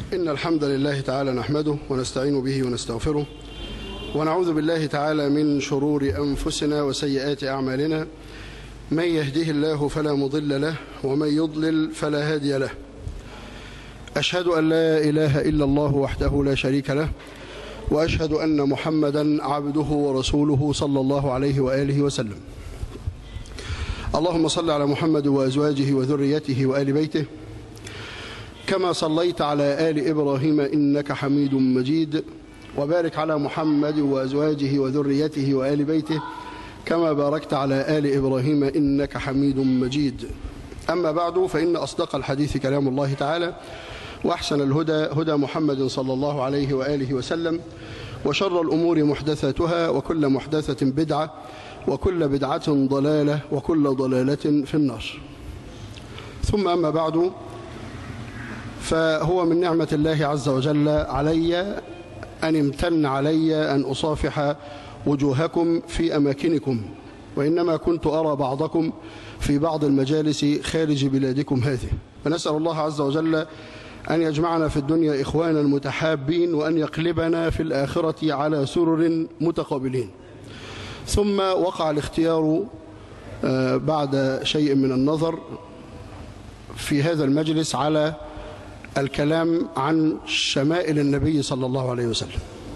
إن الحمد لله تعالى نحمده ونستعين به ونستغفره ونعوذ بالله تعالى من شرور أنفسنا وسيئات أعمالنا من يهده الله فلا مضل له ومن يضلل فلا هادي له أشهد أن لا إله إلا الله وحده لا شريك له وأشهد أن محمدا عبده ورسوله صلى الله عليه وآله وسلم اللهم صل على محمد وأزواجه وذريته وآل بيته كما صليت على آل إبراهيم إنك حميد مجيد وبارك على محمد وأزواجه وذريته وآل بيته كما باركت على آل إبراهيم إنك حميد مجيد أما بعد فإن أصدق الحديث كلام الله تعالى وأحسن الهدى هدى محمد صلى الله عليه وآله وسلم وشر الأمور محدثاتها وكل محدثة بدعة وكل بدعة ضلالة وكل ضلالة في النار ثم أما بعد فهو من نعمة الله عز وجل علي أن امتن علي أن أصافح وجوهكم في أماكنكم وإنما كنت أرى بعضكم في بعض المجالس خارج بلادكم هذه فنسأل الله عز وجل أن يجمعنا في الدنيا إخوانا متحابين وأن يقلبنا في الآخرة على سرر متقابلين ثم وقع الاختيار بعد شيء من النظر في هذا المجلس على الكلام عن شمائل النبي صلى الله عليه وسلم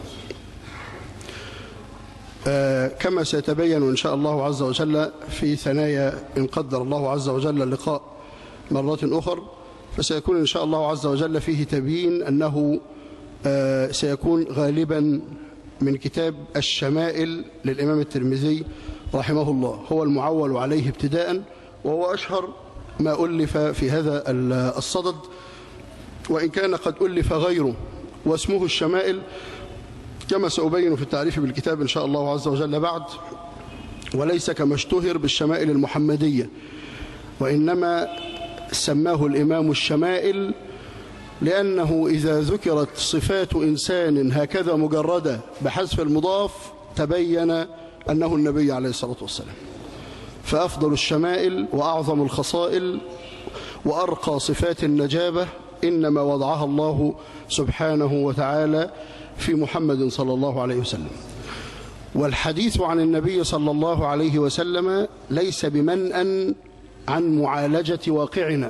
كما سيتبين إن شاء الله عز وجل في ثنايا إن قدر الله عز وجل اللقاء مرات أخر فسيكون إن شاء الله عز وجل فيه تبيين أنه سيكون غالبا من كتاب الشمائل للإمام الترمذي رحمه الله هو المعول عليه ابتداء وهو أشهر ما ألف في هذا الصدد وإن كان قد ألف غيره واسمه الشمائل كما سأبين في التعريف بالكتاب إن شاء الله عز وجل بعد وليس كما اشتهر بالشمائل المحمدية وإنما سماه الإمام الشمائل لأنه إذا ذكرت صفات إنسان هكذا مجردة بحذف المضاف تبين أنه النبي عليه الصلاة والسلام فأفضل الشمائل وأعظم الخصائل وأرقى صفات النجابة إنما وضعها الله سبحانه وتعالى في محمد صلى الله عليه وسلم والحديث عن النبي صلى الله عليه وسلم ليس بمنأ عن معالجة واقعنا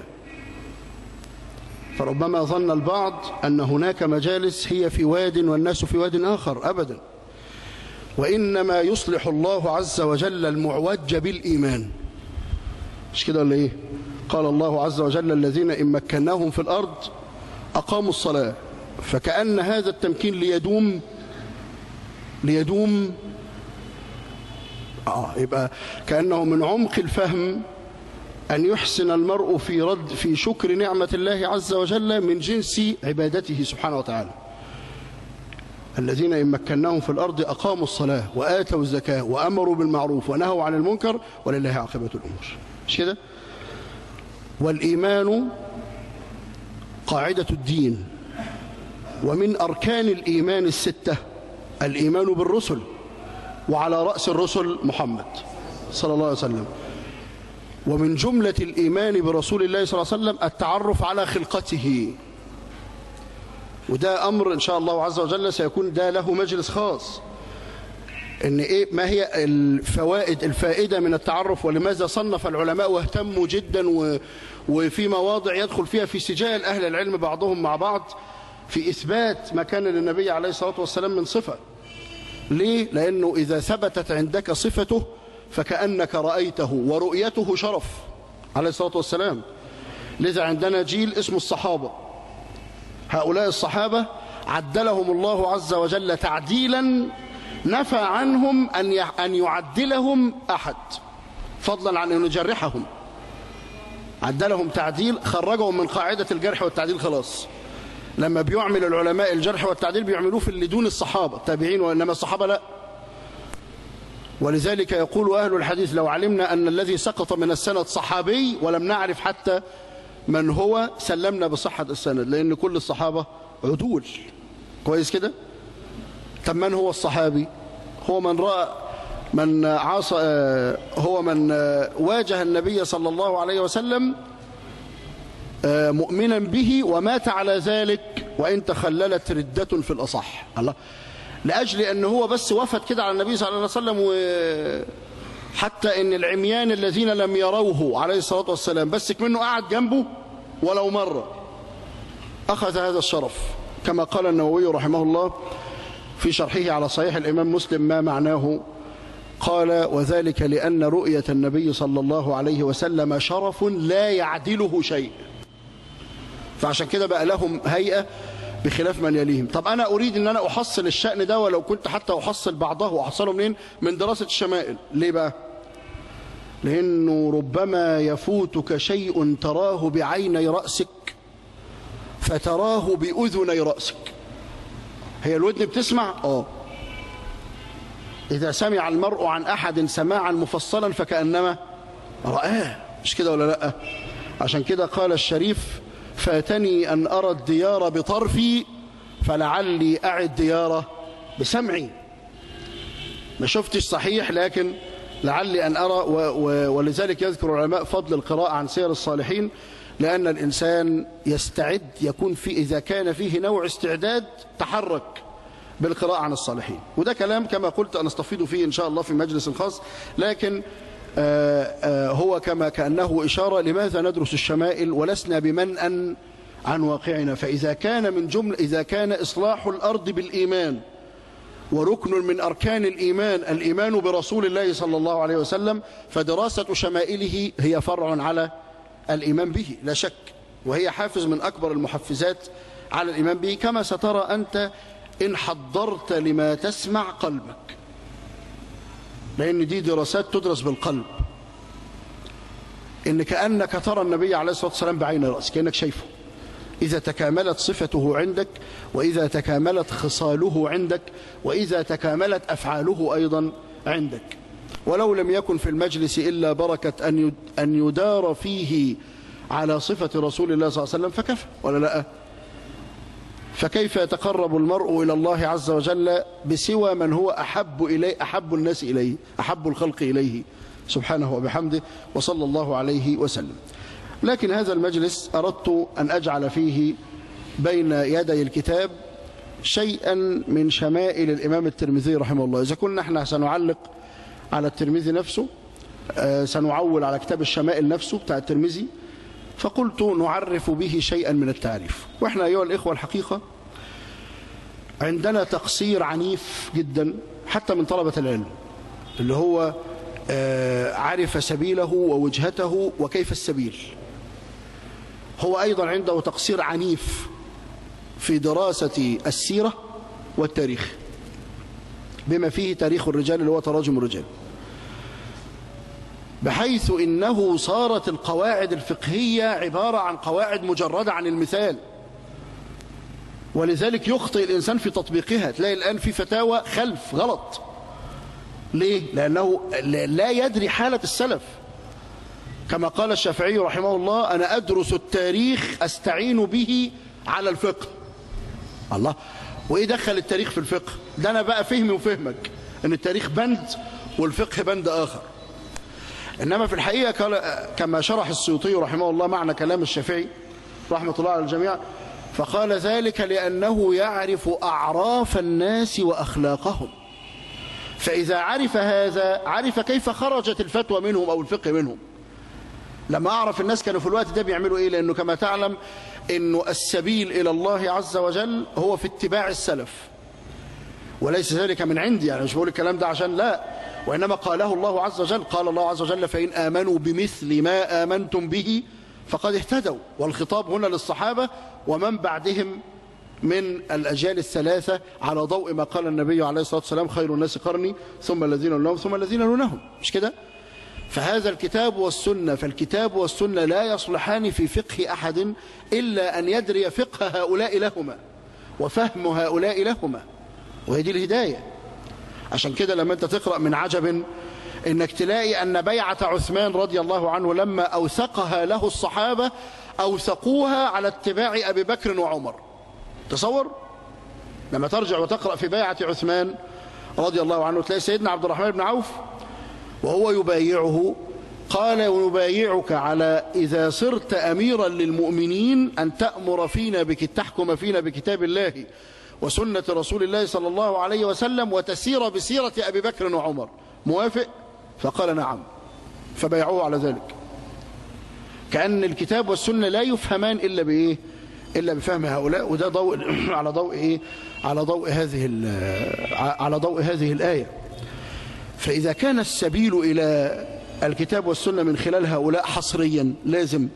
فربما ظن البعض أن هناك مجالس هي في واد والناس في واد آخر أبدا وإنما يصلح الله عز وجل المعوج بالإيمان مش كده ولا إيه قال الله عز وجل الذين إن مكناهم في الأرض أقاموا الصلاة فكأن هذا التمكين ليدوم ليدوم آه يبقى كأنه من عمق الفهم أن يحسن المرء في رد في شكر نعمة الله عز وجل من جنس عبادته سبحانه وتعالى الذين إن مكناهم في الأرض أقاموا الصلاة وآتوا الزكاة وأمروا بالمعروف ونهوا عن المنكر ولله عاقبة الأمور مش كده والإيمان قاعدة الدين ومن أركان الإيمان الستة الإيمان بالرسل وعلى رأس الرسل محمد صلى الله عليه وسلم ومن جملة الإيمان برسول الله صلى الله عليه وسلم التعرف على خلقته وده أمر إن شاء الله عز وجل سيكون ده له مجلس خاص إن إيه ما هي الفوائد الفائدة من التعرف ولماذا صنف العلماء واهتموا جدا و وفي مواضع يدخل فيها في سجال أهل العلم بعضهم مع بعض في إثبات ما كان للنبي عليه الصلاة والسلام من صفة ليه؟ لأنه إذا ثبتت عندك صفته فكأنك رأيته ورؤيته شرف عليه الصلاة والسلام لذا عندنا جيل اسمه الصحابة هؤلاء الصحابة عدلهم الله عز وجل تعديلا نفى عنهم أن أن يعدلهم أحد فضلا عن أن يجرحهم عدلهم تعديل خرجهم من قاعدة الجرح والتعديل خلاص لما بيعمل العلماء الجرح والتعديل بيعملوه في اللي دون الصحابة التابعين وإنما الصحابة لا ولذلك يقول أهل الحديث لو علمنا أن الذي سقط من السند صحابي ولم نعرف حتى من هو سلمنا بصحة السند لأن كل الصحابة عدول كويس كده طب من هو الصحابي هو من رأى من عاص هو من واجه النبي صلى الله عليه وسلم مؤمنا به ومات على ذلك وإن تخللت ردة في الأصح الله لأجل أن هو بس وفد كده على النبي صلى الله عليه وسلم و... حتى ان العميان الذين لم يروه عليه الصلاة والسلام بس منه قعد جنبه ولو مرة أخذ هذا الشرف كما قال النووي رحمه الله في شرحه على صحيح الإمام مسلم ما معناه قال وذلك لأن رؤية النبي صلى الله عليه وسلم شرف لا يعدله شيء فعشان كده بقى لهم هيئة بخلاف من يليهم طب أنا أريد أن أنا أحصل الشأن ده ولو كنت حتى أحصل بعضه وأحصله منين من دراسة الشمائل ليه بقى لأنه ربما يفوتك شيء تراه بعيني رأسك فتراه بأذني رأسك هي الودن بتسمع آه إذا سمع المرء عن أحد سماعا مفصلا فكأنما رآه مش كده ولا لأ عشان كده قال الشريف فاتني أن أرى الديار بطرفي فلعلي أعد دياره بسمعي ما شفتش صحيح لكن لعلي أن أرى و و ولذلك يذكر العلماء فضل القراءة عن سير الصالحين لأن الإنسان يستعد يكون في إذا كان فيه نوع استعداد تحرك بالقراءة عن الصالحين وده كلام كما قلت أنا استفيد فيه إن شاء الله في مجلس خاص لكن آآ آآ هو كما كأنه إشارة لماذا ندرس الشمائل ولسنا بمنأ عن واقعنا فإذا كان من جمل إذا كان إصلاح الأرض بالإيمان وركن من أركان الإيمان الإيمان برسول الله صلى الله عليه وسلم فدراسة شمائله هي فرع على الإيمان به لا شك وهي حافز من أكبر المحفزات على الإيمان به كما سترى أنت إن حضرت لما تسمع قلبك لأن دي دراسات تدرس بالقلب إن كأنك ترى النبي عليه الصلاة والسلام بعين رأسك كأنك شايفه إذا تكاملت صفته عندك وإذا تكاملت خصاله عندك وإذا تكاملت أفعاله أيضا عندك ولو لم يكن في المجلس إلا بركة أن يدار فيه على صفة رسول الله صلى الله عليه وسلم فكفى ولا لا فكيف يتقرب المرء إلى الله عز وجل بسوى من هو أحب, إليه أحب الناس إليه أحب الخلق إليه سبحانه وبحمده وصلى الله عليه وسلم لكن هذا المجلس أردت أن أجعل فيه بين يدي الكتاب شيئا من شمائل الإمام الترمذي رحمه الله إذا كنا احنا سنعلق على الترمذي نفسه سنعول على كتاب الشمائل نفسه بتاع الترمذي فقلت نعرف به شيئا من التعريف وإحنا أيها الإخوة الحقيقة عندنا تقصير عنيف جدا حتى من طلبة العلم اللي هو عرف سبيله ووجهته وكيف السبيل هو أيضا عنده تقصير عنيف في دراسة السيرة والتاريخ بما فيه تاريخ الرجال اللي هو تراجم الرجال بحيث إنه صارت القواعد الفقهية عبارة عن قواعد مجردة عن المثال ولذلك يخطئ الإنسان في تطبيقها تلاقي الآن في فتاوى خلف غلط ليه؟ لأنه لا يدري حالة السلف كما قال الشافعي رحمه الله أنا أدرس التاريخ أستعين به على الفقه الله وإيه دخل التاريخ في الفقه ده أنا بقى فهمي وفهمك أن التاريخ بند والفقه بند آخر إنما في الحقيقة كما شرح السيوطي رحمه الله معنى كلام الشافعي رحمة الله على الجميع فقال ذلك لأنه يعرف أعراف الناس وأخلاقهم فإذا عرف هذا عرف كيف خرجت الفتوى منهم أو الفقه منهم لما أعرف الناس كانوا في الوقت ده بيعملوا إيه لأنه كما تعلم أنه السبيل إلى الله عز وجل هو في اتباع السلف وليس ذلك من عندي يعني مش بقول الكلام ده عشان لا وإنما قاله الله عز وجل قال الله عز وجل فإن آمنوا بمثل ما آمنتم به فقد اهتدوا والخطاب هنا للصحابة ومن بعدهم من الأجيال الثلاثة على ضوء ما قال النبي عليه الصلاة والسلام خير الناس قرني ثم الذين لهم ثم الذين لونهم مش كده فهذا الكتاب والسنة فالكتاب والسنة لا يصلحان في فقه أحد إلا أن يدري فقه هؤلاء لهما وفهم هؤلاء لهما وهي دي الهداية عشان كده لما أنت تقرأ من عجب إنك تلاقي أن بيعة عثمان رضي الله عنه لما أوثقها له الصحابة أوثقوها على اتباع أبي بكر وعمر تصور لما ترجع وتقرأ في بيعة عثمان رضي الله عنه تلاقي سيدنا عبد الرحمن بن عوف وهو يبايعه قال ونبايعك على إذا صرت أميرا للمؤمنين أن تأمر فينا بك تحكم فينا بكتاب الله وسنة رسول الله صلى الله عليه وسلم وتسير بسيرة أبي بكر وعمر موافق فقال نعم فبايعوه على ذلك كأن الكتاب والسنة لا يفهمان إلا بإيه إلا بفهم هؤلاء وده ضوء على ضوء إيه على ضوء هذه على ضوء هذه الآية فإذا كان السبيل إلى الكتاب والسنة من خلال هؤلاء حصريا لازم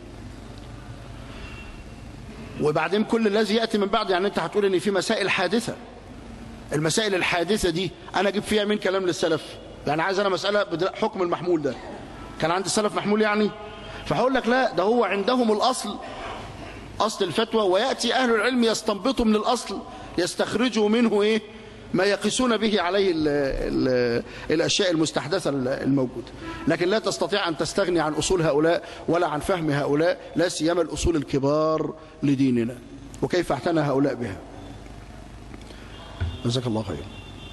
وبعدين كل الذي يأتي من بعد يعني أنت هتقول إن في مسائل حادثة المسائل الحادثة دي أنا أجيب فيها من كلام للسلف يعني عايز أنا مسألة حكم المحمول ده كان عند السلف محمول يعني فهقول لك لا ده هو عندهم الأصل أصل الفتوى ويأتي أهل العلم يستنبطوا من الأصل يستخرجوا منه إيه ما يقيسون به عليه ال ال الأشياء المستحدثة الموجودة لكن لا تستطيع أن تستغني عن أصول هؤلاء ولا عن فهم هؤلاء لا سيما الأصول الكبار لديننا وكيف اعتنى هؤلاء بها جزاك الله خير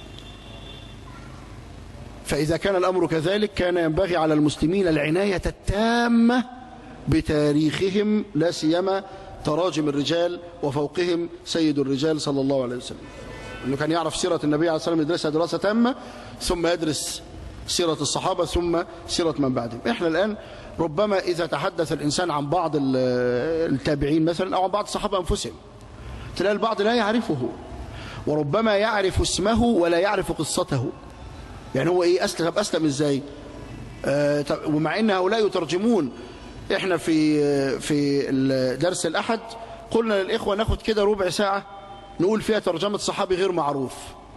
فإذا كان الأمر كذلك كان ينبغي على المسلمين العناية التامة بتاريخهم لا سيما تراجم الرجال وفوقهم سيد الرجال صلى الله عليه وسلم انه كان يعرف سيرة النبي عليه الصلاة والسلام يدرسها دراسة تامة ثم يدرس سيرة الصحابة ثم سيرة من بعدهم احنا الآن ربما إذا تحدث الإنسان عن بعض التابعين مثلا أو عن بعض الصحابة أنفسهم تلاقي البعض لا يعرفه وربما يعرف اسمه ولا يعرف قصته يعني هو إيه أسلم أسلم إزاي آه ومع إن هؤلاء يترجمون احنا في في درس الأحد قلنا للإخوة ناخد كده ربع ساعة نقول فيها ترجمة صحابي غير معروف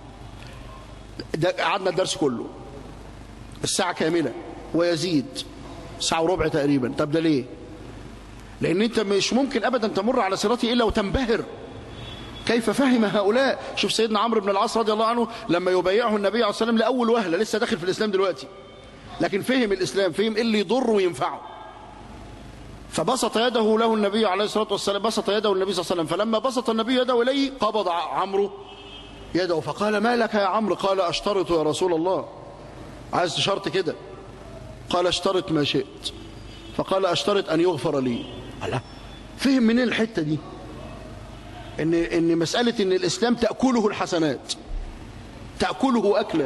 قعدنا الدرس كله الساعة كاملة ويزيد ساعة وربع تقريبا طب ده ليه لأن أنت مش ممكن أبدا تمر على صراطي إلا وتنبهر كيف فهم هؤلاء شوف سيدنا عمرو بن العاص رضي الله عنه لما يبايعه النبي عليه الصلاة والسلام لأول وهلة لسه داخل في الإسلام دلوقتي لكن فهم الإسلام فهم إيه اللي يضره وينفعه فبسط يده له النبي عليه الصلاة والسلام بسط يده النبي صلى الله عليه وسلم فلما بسط النبي يده إليه قبض عمرو يده فقال ما لك يا عمرو قال أشترط يا رسول الله عايز شرط كده قال اشترط ما شئت فقال أشترط أن يغفر لي الله فهم منين الحتة دي إن, إن مسألة إن الإسلام تأكله الحسنات تأكله أكلا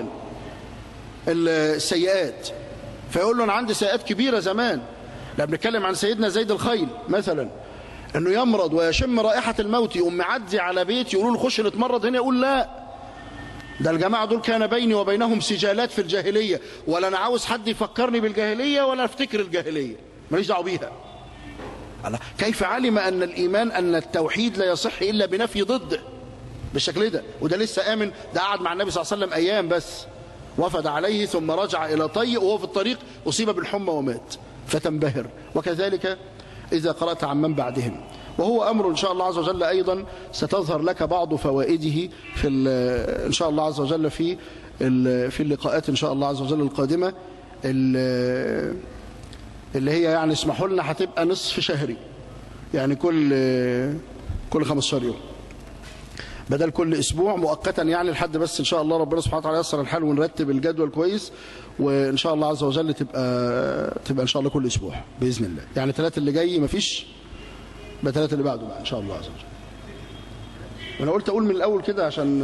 السيئات فيقول له أنا عندي سيئات كبيرة زمان لا بنتكلم عن سيدنا زيد الخيل مثلا انه يمرض ويشم رائحة الموت يقوم معدي على بيت يقولوا له خش نتمرض هنا يقول لا ده الجماعة دول كان بيني وبينهم سجالات في الجاهلية ولا انا عاوز حد يفكرني بالجاهلية ولا افتكر الجاهلية ماليش دعوه بيها كيف علم ان الايمان ان التوحيد لا يصح الا بنفي ضده بالشكل ده وده لسه امن ده قعد مع النبي صلى الله عليه وسلم ايام بس وفد عليه ثم رجع الى طي وهو في الطريق اصيب بالحمى ومات فتنبهر وكذلك إذا قرأت عن من بعدهم وهو أمر إن شاء الله عز وجل أيضا ستظهر لك بعض فوائده في إن شاء الله عز وجل في في اللقاءات إن شاء الله عز وجل القادمة اللي هي يعني اسمحوا لنا هتبقى نصف شهري يعني كل كل 15 يوم بدل كل اسبوع مؤقتا يعني لحد بس ان شاء الله ربنا سبحانه وتعالى ييسر الحال ونرتب الجدول كويس وان شاء الله عز وجل تبقى تبقى ان شاء الله كل اسبوع باذن الله يعني الثلاث اللي جاي مفيش يبقى الثلاث اللي بعده بقى ان شاء الله عز وجل وانا قلت اقول من الاول كده عشان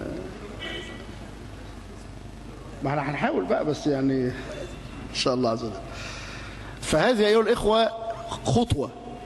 ما احنا هنحاول بقى بس يعني ان شاء الله عز وجل فهذه ايها الاخوه خطوه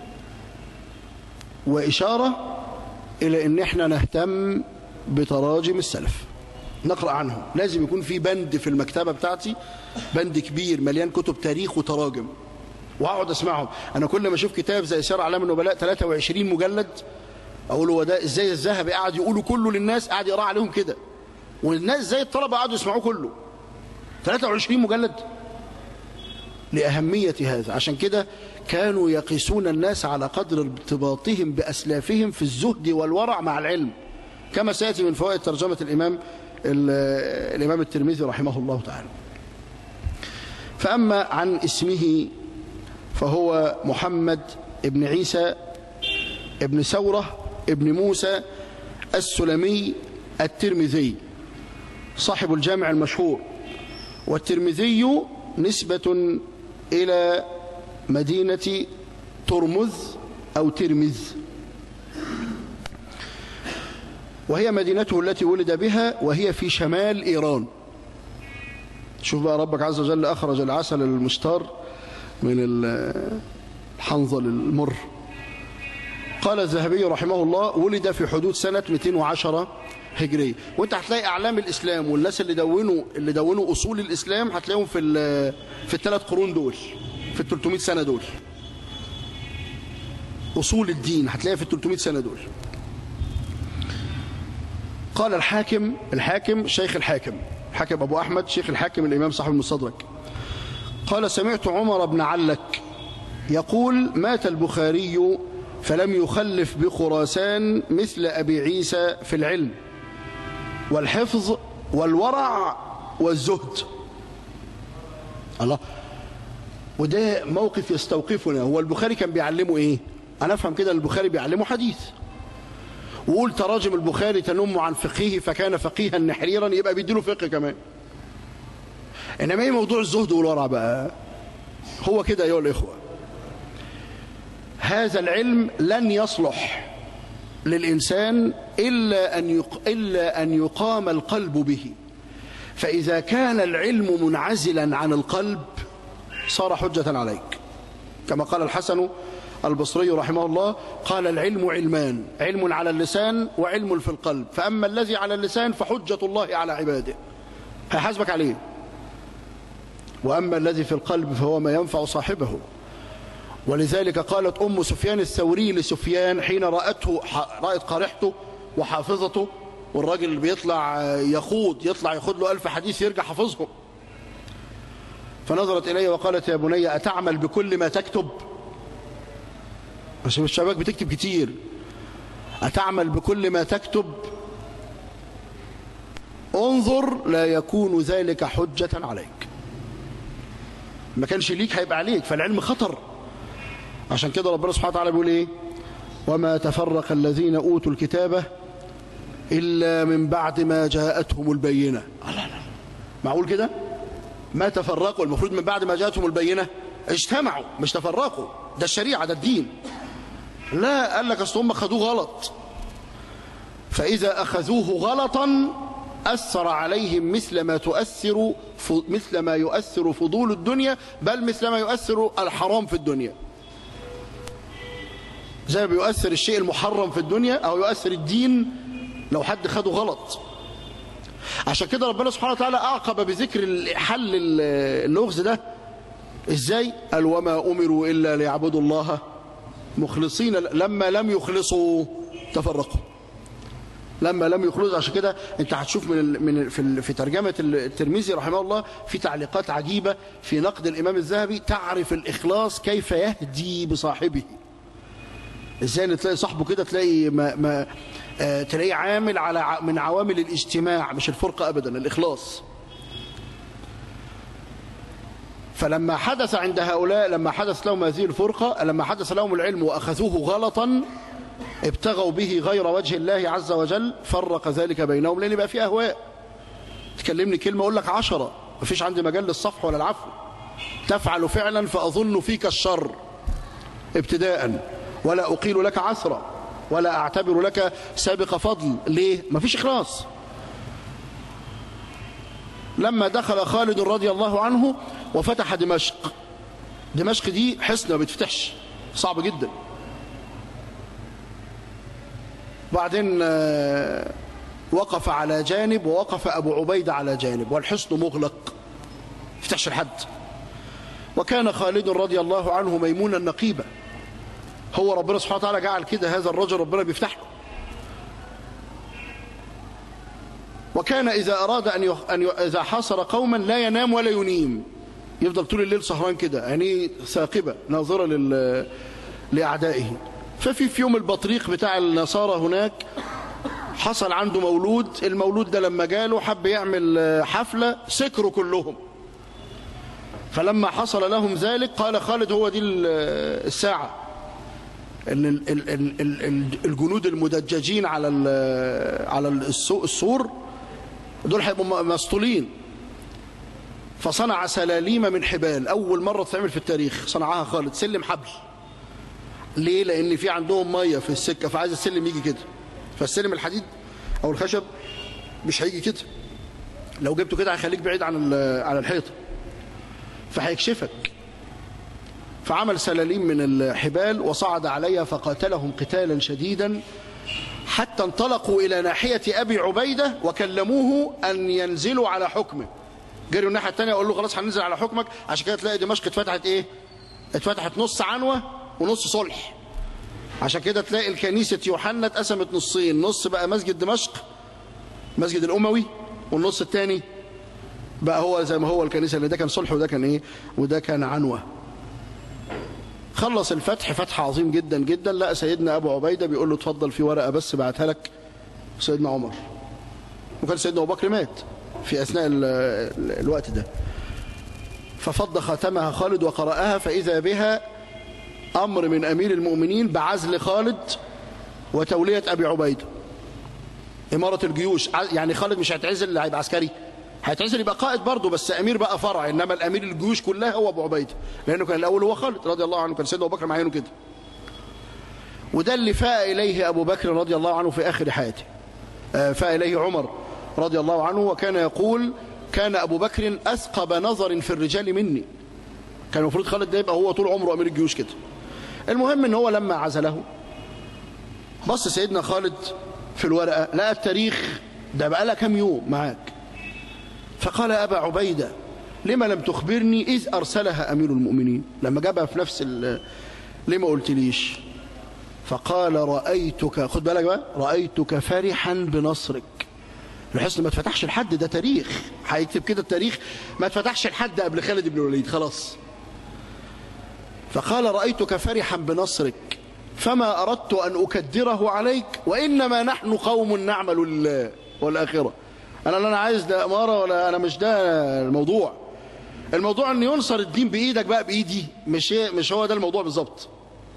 واشاره إلى أن احنا نهتم بتراجم السلف نقرأ عنهم لازم يكون في بند في المكتبة بتاعتي بند كبير مليان كتب تاريخ وتراجم وأقعد أسمعهم أنا كل ما أشوف كتاب زي سير أعلام النبلاء 23 مجلد أقول هو ده إزاي الذهبي قاعد يقولوا كله للناس قاعد يقرأ عليهم كده والناس زي الطلبة قعدوا يسمعوه كله 23 مجلد لأهمية هذا عشان كده كانوا يقيسون الناس على قدر ارتباطهم بأسلافهم في الزهد والورع مع العلم كما سيأتي من فوائد ترجمة الإمام الإمام الترمذي رحمه الله تعالى فأما عن اسمه فهو محمد ابن عيسى ابن ثورة ابن موسى السلمي الترمذي صاحب الجامع المشهور والترمذي نسبة إلى مدينة ترمذ أو ترمذ وهي مدينته التي ولد بها وهي في شمال إيران شوف بقى ربك عز وجل أخرج العسل المستار من الحنظل المر قال الذهبي رحمه الله ولد في حدود سنة 210 هجرية وانت هتلاقي أعلام الإسلام والناس اللي دونوا اللي دونوا أصول الإسلام هتلاقيهم في في الثلاث قرون دول في ال 300 سنة دول أصول الدين هتلاقيها في ال 300 سنة دول قال الحاكم الحاكم شيخ الحاكم حاكم أبو أحمد شيخ الحاكم الإمام صاحب المستدرك قال سمعت عمر بن علك يقول مات البخاري فلم يخلف بخراسان مثل أبي عيسى في العلم والحفظ والورع والزهد الله وده موقف يستوقفنا هو البخاري كان بيعلمه ايه انا افهم كده البخاري بيعلمه حديث وقول تراجم البخاري تنم عن فقهه فكان فقيها نحريرا يبقى بيديله فقه كمان انما ايه موضوع الزهد والورع بقى هو كده ايها الاخوه هذا العلم لن يصلح للإنسان إلا أن, يق... إلا أن يقام القلب به فإذا كان العلم منعزلا عن القلب صار حجة عليك كما قال الحسن البصري رحمه الله قال العلم علمان علم على اللسان وعلم في القلب فأما الذي على اللسان فحجة الله على عباده هيحاسبك عليه وأما الذي في القلب فهو ما ينفع صاحبه ولذلك قالت أم سفيان الثوري لسفيان حين رأته رأت قارحته وحافظته والراجل اللي بيطلع يخوض يطلع ياخد له ألف حديث يرجع حافظهم فنظرت إلي وقالت يا بني أتعمل بكل ما تكتب عشان الشباب بتكتب كتير أتعمل بكل ما تكتب انظر لا يكون ذلك حجة عليك ما كانش ليك هيبقى عليك فالعلم خطر عشان كده ربنا سبحانه وتعالى بيقول ايه وما تفرق الذين اوتوا الكتاب الا من بعد ما جاءتهم البينه لا لا معقول كده ما تفرقوا المفروض من بعد ما جاءتهم البينه اجتمعوا مش تفرقوا ده الشريعه ده الدين لا قال لك اصل هم خدوه غلط فاذا اخذوه غلطا اثر عليهم مثل ما تؤثر مثل ما يؤثر فضول الدنيا بل مثل ما يؤثر الحرام في الدنيا زي ما بيؤثر الشيء المحرم في الدنيا أو يؤثر الدين لو حد خده غلط عشان كده ربنا سبحانه وتعالى أعقب بذكر حل اللغز ده إزاي قال وما أمروا إلا ليعبدوا الله مخلصين لما لم يخلصوا تفرقوا لما لم يخلصوا عشان كده انت هتشوف من من في في ترجمه الترمذي رحمه الله في تعليقات عجيبه في نقد الامام الذهبي تعرف الاخلاص كيف يهدي بصاحبه ازاي ان تلاقي صاحبه كده تلاقي ما ما آه تلاقيه عامل على من عوامل الاجتماع مش الفرقه ابدا الاخلاص فلما حدث عند هؤلاء لما حدث لهم هذه الفرقه لما حدث لهم العلم واخذوه غلطا ابتغوا به غير وجه الله عز وجل فرق ذلك بينهم لان بقى في اهواء تكلمني كلمه اقول لك عشرة مفيش عندي مجال للصفح ولا العفو تفعل فعلا فاظن فيك الشر ابتداء ولا أقيل لك عثرا ولا أعتبر لك سابق فضل ليه؟ ما فيش إخلاص لما دخل خالد رضي الله عنه وفتح دمشق دمشق دي حصن ما بتفتحش صعب جدا بعدين وقف على جانب ووقف أبو عبيدة على جانب والحصن مغلق فتحش الحد وكان خالد رضي الله عنه ميمونا نقيبا هو ربنا سبحانه وتعالى جعل كده هذا الرجل ربنا بيفتح له وكان إذا أراد أن, يخ... أن ي... إذا حاصر قوما لا ينام ولا ينيم يفضل طول الليل سهران كده عينيه ثاقبة ناظرة لل... لأعدائه ففي في يوم البطريق بتاع النصارى هناك حصل عنده مولود المولود ده لما جاله حب يعمل حفلة سكروا كلهم فلما حصل لهم ذلك قال خالد هو دي الساعة ان الجنود المدججين على على السور دول هيبقوا مسطولين فصنع سلاليم من حبال أول مرة تعمل في التاريخ صنعها خالد سلم حبل ليه لأن في عندهم مية في السكة فعايز السلم يجي كده فالسلم الحديد أو الخشب مش هيجي كده لو جبته كده هيخليك بعيد عن عن الحيطة فهيكشفك فعمل سلاليم من الحبال وصعد عليها فقاتلهم قتالا شديدا حتى انطلقوا إلى ناحية أبي عبيدة وكلموه أن ينزلوا على حكمه جريوا الناحية الثانية يقول له خلاص هننزل على حكمك عشان كده تلاقي دمشق اتفتحت إيه اتفتحت نص عنوة ونص صلح عشان كده تلاقي الكنيسة يوحنا اتقسمت نصين نص بقى مسجد دمشق مسجد الأموي والنص الثاني بقى هو زي ما هو الكنيسة اللي ده كان صلح وده كان إيه وده كان عنوة خلص الفتح فتح عظيم جدا جدا لقى سيدنا أبو عبيدة بيقول له اتفضل في ورقة بس بعتها لك سيدنا عمر وكان سيدنا أبو بكر مات في أثناء ال ال الوقت ده ففض ختمها خالد وقرأها فإذا بها أمر من أمير المؤمنين بعزل خالد وتولية أبي عبيدة إمارة الجيوش يعني خالد مش هيتعزل اللي هيبقى عسكري هيتعزل يبقى قائد برضه بس أمير بقى فرع إنما الأمير الجيوش كلها هو أبو عبيدة لأنه كان الأول هو خالد رضي الله عنه كان سيدنا أبو بكر معينه كده وده اللي فاء إليه أبو بكر رضي الله عنه في آخر حياته فاء إليه عمر رضي الله عنه وكان يقول كان أبو بكر أثقب نظر في الرجال مني كان المفروض خالد ده يبقى هو طول عمره أمير الجيوش كده المهم ان هو لما عزله بص سيدنا خالد في الورقة لقى التاريخ ده بقى لها كام يوم معاك فقال أبا عبيدة لما لم تخبرني إذ أرسلها أمير المؤمنين لما جابها في نفس ليه ما قلتليش فقال رأيتك خد بالك بقى رأيتك فرحا بنصرك الحصن ما اتفتحش لحد ده تاريخ هيكتب كده التاريخ ما اتفتحش لحد قبل خالد بن الوليد خلاص فقال رأيتك فرحا بنصرك فما أردت أن أكدره عليك وإنما نحن قوم نعمل لله والآخرة أنا لا أنا عايز ده أمارة ولا أنا مش ده الموضوع الموضوع أن ينصر الدين بإيدك بقى بإيدي مش مش هو ده الموضوع بالظبط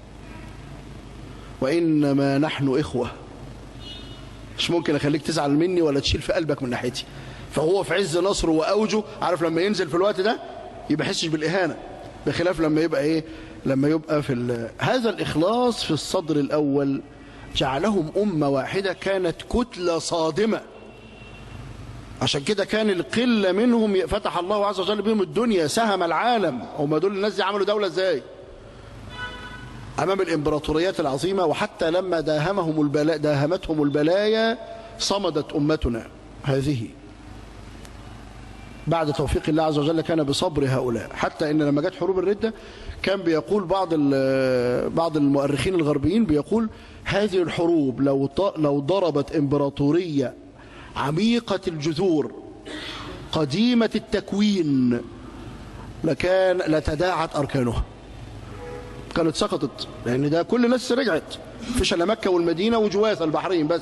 وإنما نحن إخوة مش ممكن أخليك تزعل مني ولا تشيل في قلبك من ناحيتي فهو في عز نصره وأوجه عارف لما ينزل في الوقت ده يبقى حسش بالإهانة بخلاف لما يبقى إيه لما يبقى في هذا الإخلاص في الصدر الأول جعلهم أمة واحدة كانت كتلة صادمة عشان كده كان القلة منهم فتح الله عز وجل بهم الدنيا سهم العالم هم دول الناس دي عملوا دولة ازاي أمام الإمبراطوريات العظيمة وحتى لما داهمهم البلاء داهمتهم البلايا صمدت أمتنا هذه بعد توفيق الله عز وجل كان بصبر هؤلاء حتى ان لما جت حروب الردة كان بيقول بعض بعض المؤرخين الغربيين بيقول هذه الحروب لو لو ضربت امبراطورية عميقة الجذور قديمة التكوين لكان لتداعت أركانها كانت سقطت لأن ده كل الناس رجعت فيش الا مكة والمدينة وجواث البحرين بس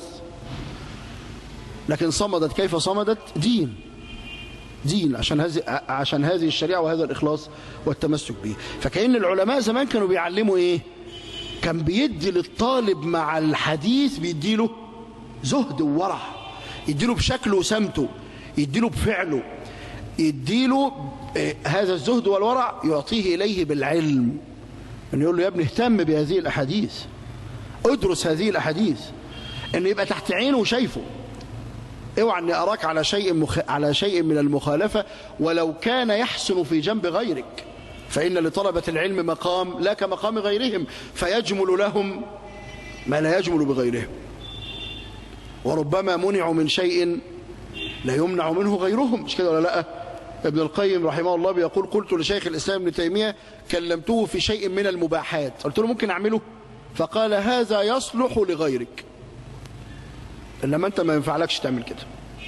لكن صمدت كيف صمدت دين دين عشان هذه عشان هذه الشريعه وهذا الاخلاص والتمسك به فكأن العلماء زمان كانوا بيعلموا ايه كان بيدي للطالب مع الحديث بيديله زهد وورع يديله بشكله وسمته يديله بفعله يديله إيه هذا الزهد والورع يعطيه اليه بالعلم ان يقول له يا ابني اهتم بهذه الاحاديث ادرس هذه الاحاديث ان يبقى تحت عينه وشايفه اوعى اني اراك على شيء مخ... على شيء من المخالفه ولو كان يحسن في جنب غيرك فان لطلبه العلم مقام لا كمقام غيرهم فيجمل لهم ما لا يجمل بغيرهم وربما منعوا من شيء لا يمنع منه غيرهم مش كده ولا لا ابن القيم رحمه الله بيقول قلت لشيخ الاسلام ابن تيميه كلمته في شيء من المباحات قلت له ممكن اعمله فقال هذا يصلح لغيرك انما انت ما ينفعلكش تعمل كده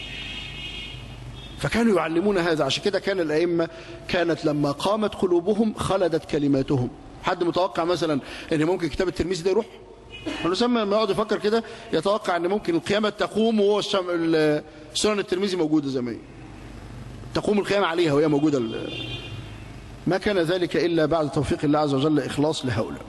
فكانوا يعلمون هذا عشان كده كان الائمه كانت لما قامت قلوبهم خلدت كلماتهم حد متوقع مثلا ان ممكن كتاب الترمذي ده يروح الانسان لما يقعد يفكر كده يتوقع ان ممكن القيامه تقوم وهو سنن الترمذي موجوده زي ما هي تقوم القيامه عليها وهي موجوده ما كان ذلك الا بعد توفيق الله عز وجل اخلاص لهؤلاء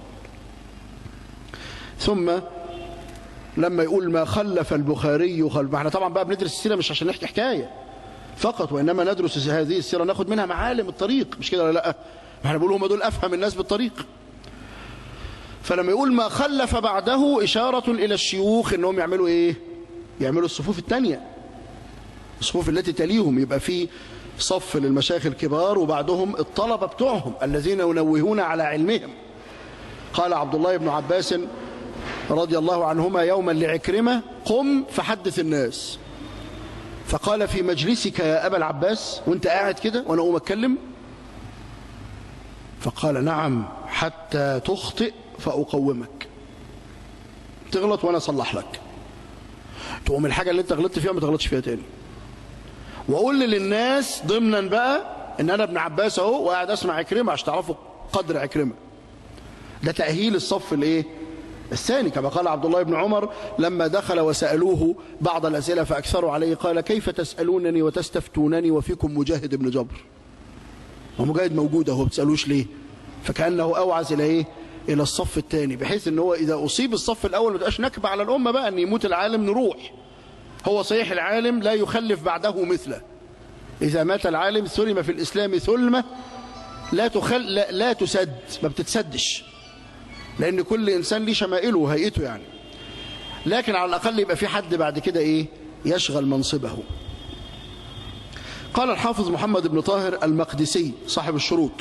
ثم لما يقول ما خلف البخاري خلف ما احنا طبعا بقى بندرس السيره مش عشان نحكي حكايه فقط وإنما ندرس هذه السيرة ناخد منها معالم الطريق مش كده ولا لا ما احنا بنقول هم دول أفهم الناس بالطريق فلما يقول ما خلف بعده إشارة إلى الشيوخ إنهم يعملوا إيه يعملوا الصفوف الثانية الصفوف التي تليهم يبقى في صف للمشايخ الكبار وبعدهم الطلبة بتوعهم الذين ينوهون على علمهم قال عبد الله بن عباس رضي الله عنهما يوما لعكرمة قم فحدث الناس فقال في مجلسك يا أبا العباس وانت قاعد كده وانا أقوم أتكلم فقال نعم حتى تخطئ فأقومك تغلط وأنا أصلح لك تقوم الحاجة اللي انت غلطت فيها ما تغلطش فيها تاني وأقول للناس ضمنا بقى ان أنا ابن عباس اهو وقاعد أسمع عكرمة عشان تعرفوا قدر عكرمة ده تأهيل الصف الايه الثاني كما قال عبد الله بن عمر لما دخل وسألوه بعض الأسئلة فأكثروا عليه قال كيف تسألونني وتستفتونني وفيكم مجاهد بن جبر ومجاهد موجود اهو بتسألوش ليه فكأنه أوعز إلى إيه إلى الصف الثاني بحيث أن هو إذا أصيب الصف الأول ما تبقاش نكبة على الأمة بقى أن يموت العالم نروح هو صحيح العالم لا يخلف بعده مثله إذا مات العالم ثلم في الإسلام ثلمة لا, تخل لا, لا تسد ما بتتسدش لأن كل إنسان ليه شمائله وهيئته يعني لكن على الأقل يبقى في حد بعد كده إيه يشغل منصبه قال الحافظ محمد بن طاهر المقدسي صاحب الشروط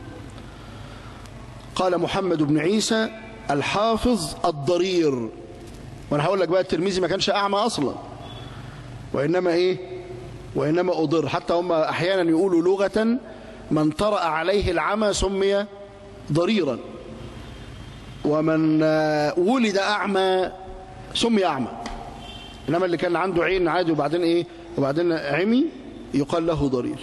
قال محمد بن عيسى الحافظ الضرير وانا هقول لك بقى الترمذي ما كانش اعمى اصلا وانما ايه وانما اضر حتى هم احيانا يقولوا لغه من طرأ عليه العمى سمي ضريرا ومن ولد اعمى سمي اعمى انما اللي كان عنده عين عادي وبعدين ايه وبعدين عمي يقال له ضرير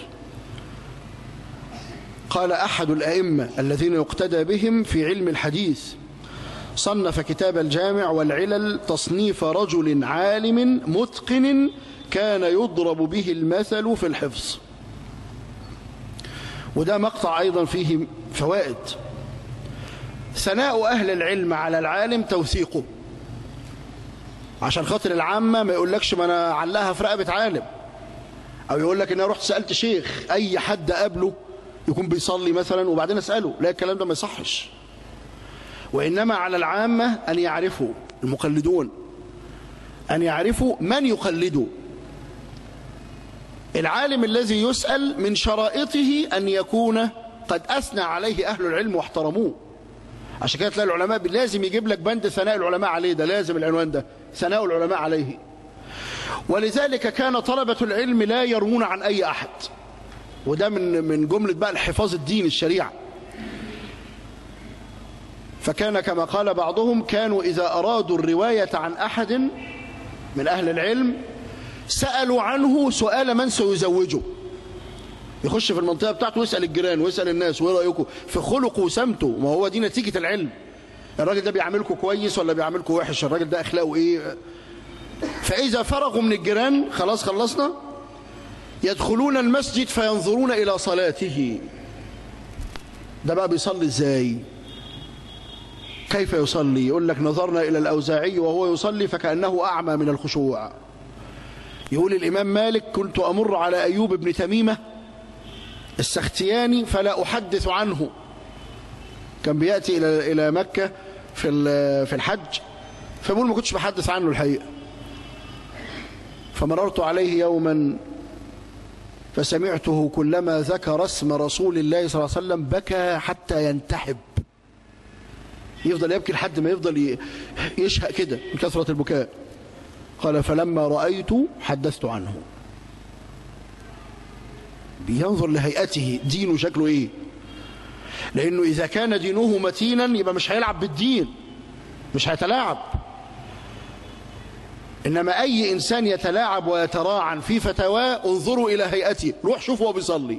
قال أحد الأئمة الذين يقتدى بهم في علم الحديث صنف كتاب الجامع والعلل تصنيف رجل عالم متقن كان يضرب به المثل في الحفظ وده مقطع أيضا فيه فوائد ثناء أهل العلم على العالم توثيقه عشان خاطر العامة ما يقولكش ما أنا علقها في رقبة عالم أو يقول لك إن أنا رحت سألت شيخ أي حد قابله يكون بيصلي مثلا وبعدين أسأله لا الكلام ده ما يصحش وإنما على العامة أن يعرفوا المقلدون أن يعرفوا من يقلده العالم الذي يسأل من شرائطه أن يكون قد أثنى عليه أهل العلم واحترموه عشان كده تلاقي العلماء لازم يجيب لك بند ثناء العلماء عليه ده لازم العنوان ده ثناء العلماء عليه ولذلك كان طلبة العلم لا يروون عن أي أحد وده من من جملة بقى الحفاظ الدين الشريعة فكان كما قال بعضهم كانوا إذا أرادوا الرواية عن أحد من أهل العلم سألوا عنه سؤال من سيزوجه يخش في المنطقة بتاعته ويسأل الجيران ويسأل الناس وإيه رأيكم في خلقه وسمته ما هو دي نتيجة العلم الراجل ده بيعاملكم كويس ولا بيعاملكم وحش الراجل ده أخلاقه إيه فإذا فرغوا من الجيران خلاص خلصنا يدخلون المسجد فينظرون إلى صلاته ده بقى بيصلي إزاي كيف يصلي يقول لك نظرنا إلى الأوزاعي وهو يصلي فكأنه أعمى من الخشوع يقول الإمام مالك كنت أمر على أيوب بن تميمة السختياني فلا أحدث عنه كان بيأتي إلى إلى مكة في في الحج فبقول ما كنتش بحدث عنه الحقيقة فمررت عليه يوما فسمعته كلما ذكر اسم رسول الله صلى الله عليه وسلم بكى حتى ينتحب يفضل يبكي لحد ما يفضل يشهق كده من كثرة البكاء قال فلما رأيت حدثت عنه بينظر لهيئته دينه شكله ايه لانه اذا كان دينه متينا يبقى مش هيلعب بالدين مش هيتلاعب انما اي انسان يتلاعب ويتراعن في فتواه انظروا الى هيئته روح شوف هو بيصلي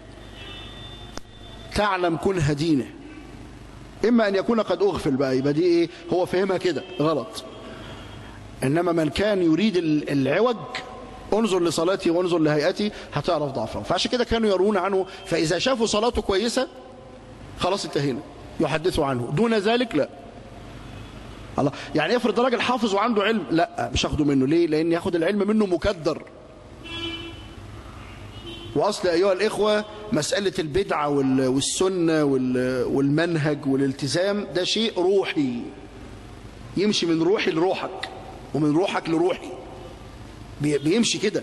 تعلم كنه دينه اما ان يكون قد اغفل بقى يبقى دي ايه هو فهمها كده غلط انما من كان يريد العوج انظر لصلاتي وانظر لهيئتي هتعرف ضعفه فعشان كده كانوا يرون عنه فاذا شافوا صلاته كويسه خلاص انتهينا يحدثوا عنه دون ذلك لا الله يعني افرض راجل حافظ وعنده علم لا مش هاخده منه ليه لان ياخد العلم منه مكدر وأصل أيها الإخوة مسألة البدعة وال- والسنة وال- والمنهج والالتزام ده شيء روحي يمشي من روحي لروحك ومن روحك لروحي بي- بيمشي كده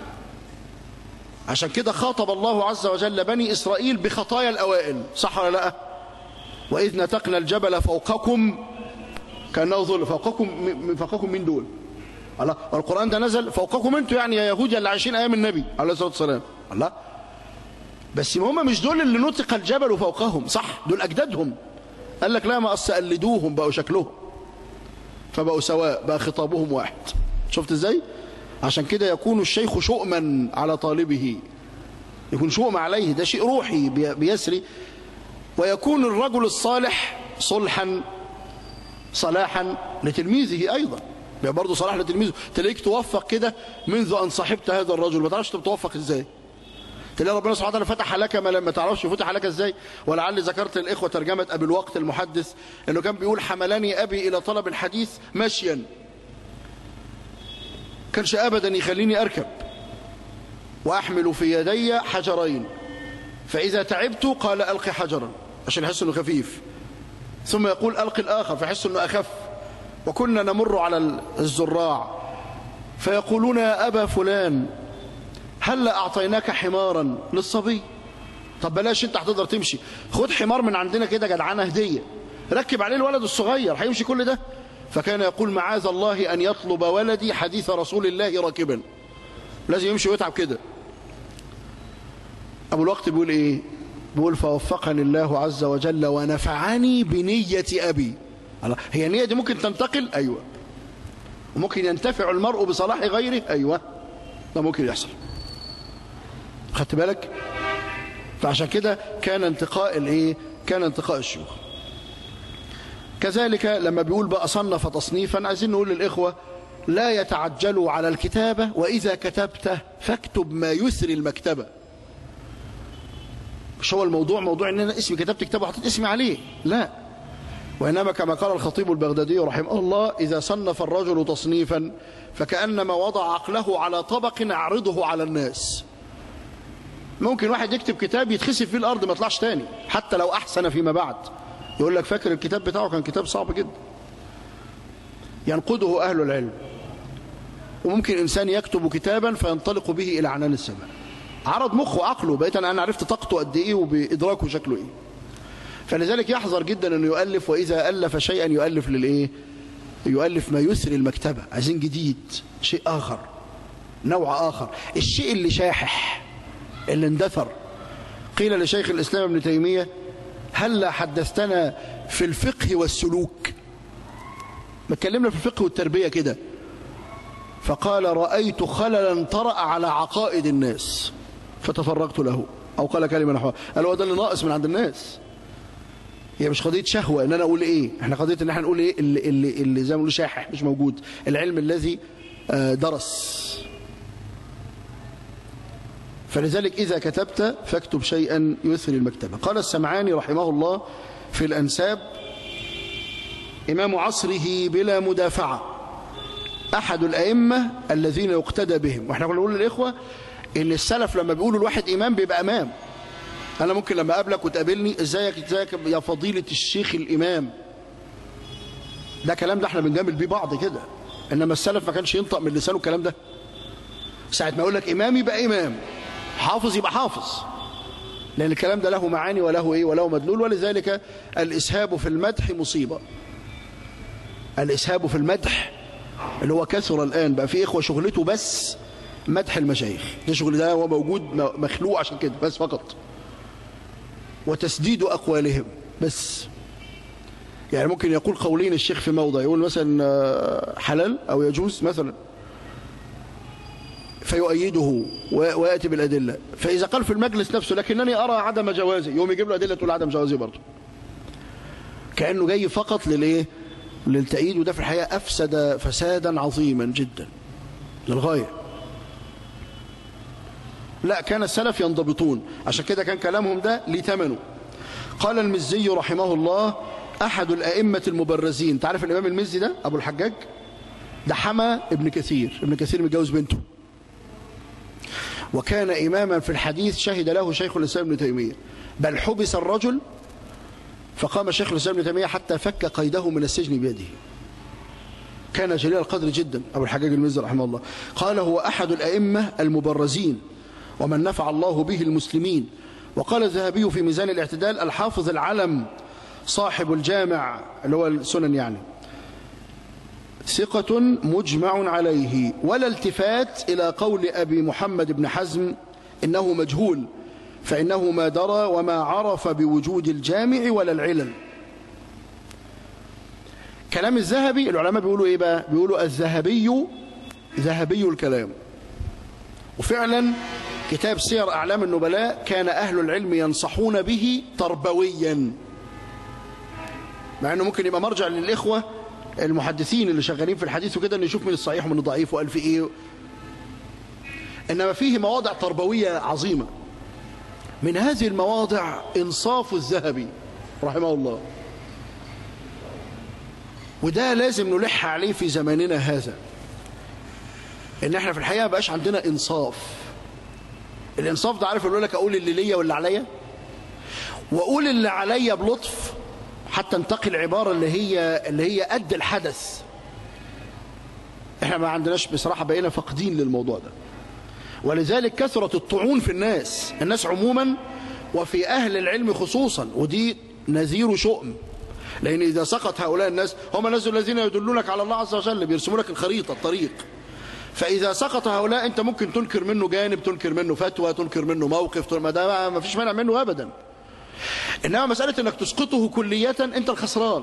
عشان كده خاطب الله عز وجل بني إسرائيل بخطايا الأوائل صح ولا لا وإذ نتقنا الجبل فوقكم كأنه ظل فوقكم من فوقكم من دول الله القرآن ده نزل فوقكم انتوا يعني يا يهود اللي عايشين أيام النبي عليه الصلاة والسلام الله بس هم مش دول اللي نطق الجبل فوقهم صح دول أجدادهم قال لك لا ما أصل قلدوهم بقوا شكلهم فبقوا سواء بقى خطابهم واحد شفت ازاي عشان كده يكون الشيخ شؤما على طالبه يكون شؤم عليه ده شيء روحي بي- بيسري ويكون الرجل الصالح صلحا صلاحا لتلميذه أيضا بيبقى برضه صلاح لتلميذه تلاقيك توفق كده منذ أن صاحبت هذا الرجل ما تعرفش تتوفق ازاي تلاقي ربنا سبحانه وتعالى فتح لك ما لما تعرفش فتح لك ازاي ولعل ذكرت للاخوه ترجمه ابي الوقت المحدث انه كان بيقول حملني ابي الى طلب الحديث مشيا كانش ابدا يخليني اركب واحمل في يدي حجرين فاذا تعبت قال القي حجرا عشان يحس انه خفيف ثم يقول القي الاخر فيحس انه اخف وكنا نمر على الزراع فيقولون يا ابا فلان هل أعطيناك حمارا للصبي طب بلاش انت هتقدر تمشي خد حمار من عندنا كده جدعانه هدية ركب عليه الولد الصغير هيمشي كل ده فكان يقول معاذ الله أن يطلب ولدي حديث رسول الله راكبا لازم يمشي ويتعب كده أبو الوقت بيقول إيه بيقول فوفقني الله عز وجل ونفعني بنية أبي الله. هي النية دي ممكن تنتقل أيوة وممكن ينتفع المرء بصلاح غيره أيوة ده ممكن يحصل خدت بالك فعشان كده كان انتقاء الايه كان انتقاء الشيوخ كذلك لما بيقول بقى صنف تصنيفا عايزين نقول للاخوه لا يتعجلوا على الكتابه واذا كتبت فاكتب ما يسري المكتبه مش هو الموضوع موضوع ان انا اسمي كتبت كتاب وحطيت اسمي عليه لا وإنما كما قال الخطيب البغدادي رحمه الله إذا صنف الرجل تصنيفا فكأنما وضع عقله على طبق يعرضه على الناس ممكن واحد يكتب كتاب يتخسف فيه الأرض ما يطلعش تاني حتى لو أحسن فيما بعد يقول لك فاكر الكتاب بتاعه كان كتاب صعب جدا ينقده أهل العلم وممكن إنسان يكتب كتابا فينطلق به إلى عنان السماء عرض مخه وعقله بقيت أنا عرفت طاقته قد إيه وبإدراكه شكله إيه فلذلك يحذر جدا أنه يؤلف وإذا ألف شيئا يؤلف للإيه يؤلف ما يسري المكتبة عايزين جديد شيء آخر نوع آخر الشيء اللي شاحح اللي اندثر قيل لشيخ الإسلام ابن تيمية هل حدثتنا في الفقه والسلوك ما اتكلمنا في الفقه والتربية كده فقال رأيت خللا طرأ على عقائد الناس فتفرغت له أو قال كلمة نحوها قال هو ده اللي ناقص من عند الناس هي مش قضية شهوة ان انا اقول ايه احنا قضية ان احنا نقول ايه اللي, اللي, اللي زي ما نقول شاحح مش موجود العلم الذي درس فلذلك إذا كتبت فاكتب شيئا يثري المكتبة قال السمعاني رحمه الله في الأنساب إمام عصره بلا مدافعة أحد الأئمة الذين يقتدى بهم وإحنا كنا نقول للإخوة إن السلف لما بيقولوا الواحد إمام بيبقى إمام أنا ممكن لما أقابلك وتقابلني إزيك إزيك يا فضيلة الشيخ الإمام ده كلام ده إحنا بنجامل بيه بعض كده إنما السلف ما كانش ينطق من لسانه الكلام ده ساعة ما يقول لك إمام يبقى إمام حافظ يبقى حافظ لأن الكلام ده له معاني وله إيه وله مدلول ولذلك الإسهاب في المدح مصيبة الإسهاب في المدح اللي هو كثر الآن بقى في إخوة شغلته بس مدح المشايخ ده شغل ده هو موجود مخلوق عشان كده بس فقط وتسديد أقوالهم بس يعني ممكن يقول قولين الشيخ في موضع يقول مثلا حلال أو يجوز مثلا فيؤيده ويأتي بالأدلة فإذا قال في المجلس نفسه لكنني أرى عدم جوازي يوم يجيب له أدلة تقول عدم جوازي برضه كأنه جاي فقط للإيه للتأييد وده في الحقيقة أفسد فسادا عظيما جدا للغاية لا كان السلف ينضبطون عشان كده كان كلامهم ده لثمنه قال المزي رحمه الله أحد الأئمة المبرزين تعرف الإمام المزي ده أبو الحجاج ده حمى ابن كثير ابن كثير متجوز بنته وكان إماما في الحديث شهد له شيخ الإسلام ابن تيمية بل حبس الرجل فقام شيخ الإسلام ابن تيمية حتى فك قيده من السجن بيده كان جليل القدر جدا أبو الحجاج المزي رحمه الله قال هو أحد الأئمة المبرزين ومن نفع الله به المسلمين وقال الذهبي في ميزان الاعتدال الحافظ العلم صاحب الجامع اللي هو السنن يعني ثقة مجمع عليه ولا التفات إلى قول أبي محمد بن حزم إنه مجهول فإنه ما درى وما عرف بوجود الجامع ولا العلل كلام الذهبي العلماء بيقولوا إيه بقى بيقولوا الذهبي ذهبي الكلام وفعلا كتاب سير أعلام النبلاء كان أهل العلم ينصحون به تربويا مع أنه ممكن يبقى مرجع للإخوة المحدثين اللي شغالين في الحديث وكده أن يشوف من الصحيح ومن الضعيف وقال في إيه إنما فيه مواضع تربوية عظيمة من هذه المواضع إنصاف الذهبي رحمه الله وده لازم نلح عليه في زماننا هذا ان احنا في الحقيقه ما بقاش عندنا انصاف الانصاف ده عارف يقول لك اقول اللي ليا واللي عليا واقول اللي عليا بلطف حتى انتقي العباره اللي هي اللي هي قد الحدث احنا ما عندناش بصراحه بقينا فاقدين للموضوع ده ولذلك كثرت الطعون في الناس الناس عموما وفي اهل العلم خصوصا ودي نذير شؤم لان اذا سقط هؤلاء الناس هم الناس الذين يدلونك على الله عز وجل بيرسموا لك الخريطه الطريق فإذا سقط هؤلاء أنت ممكن تنكر منه جانب تنكر منه فتوى تنكر منه موقف ما ده ما فيش مانع منه أبدا إنما مسألة أنك تسقطه كلية أنت الخسران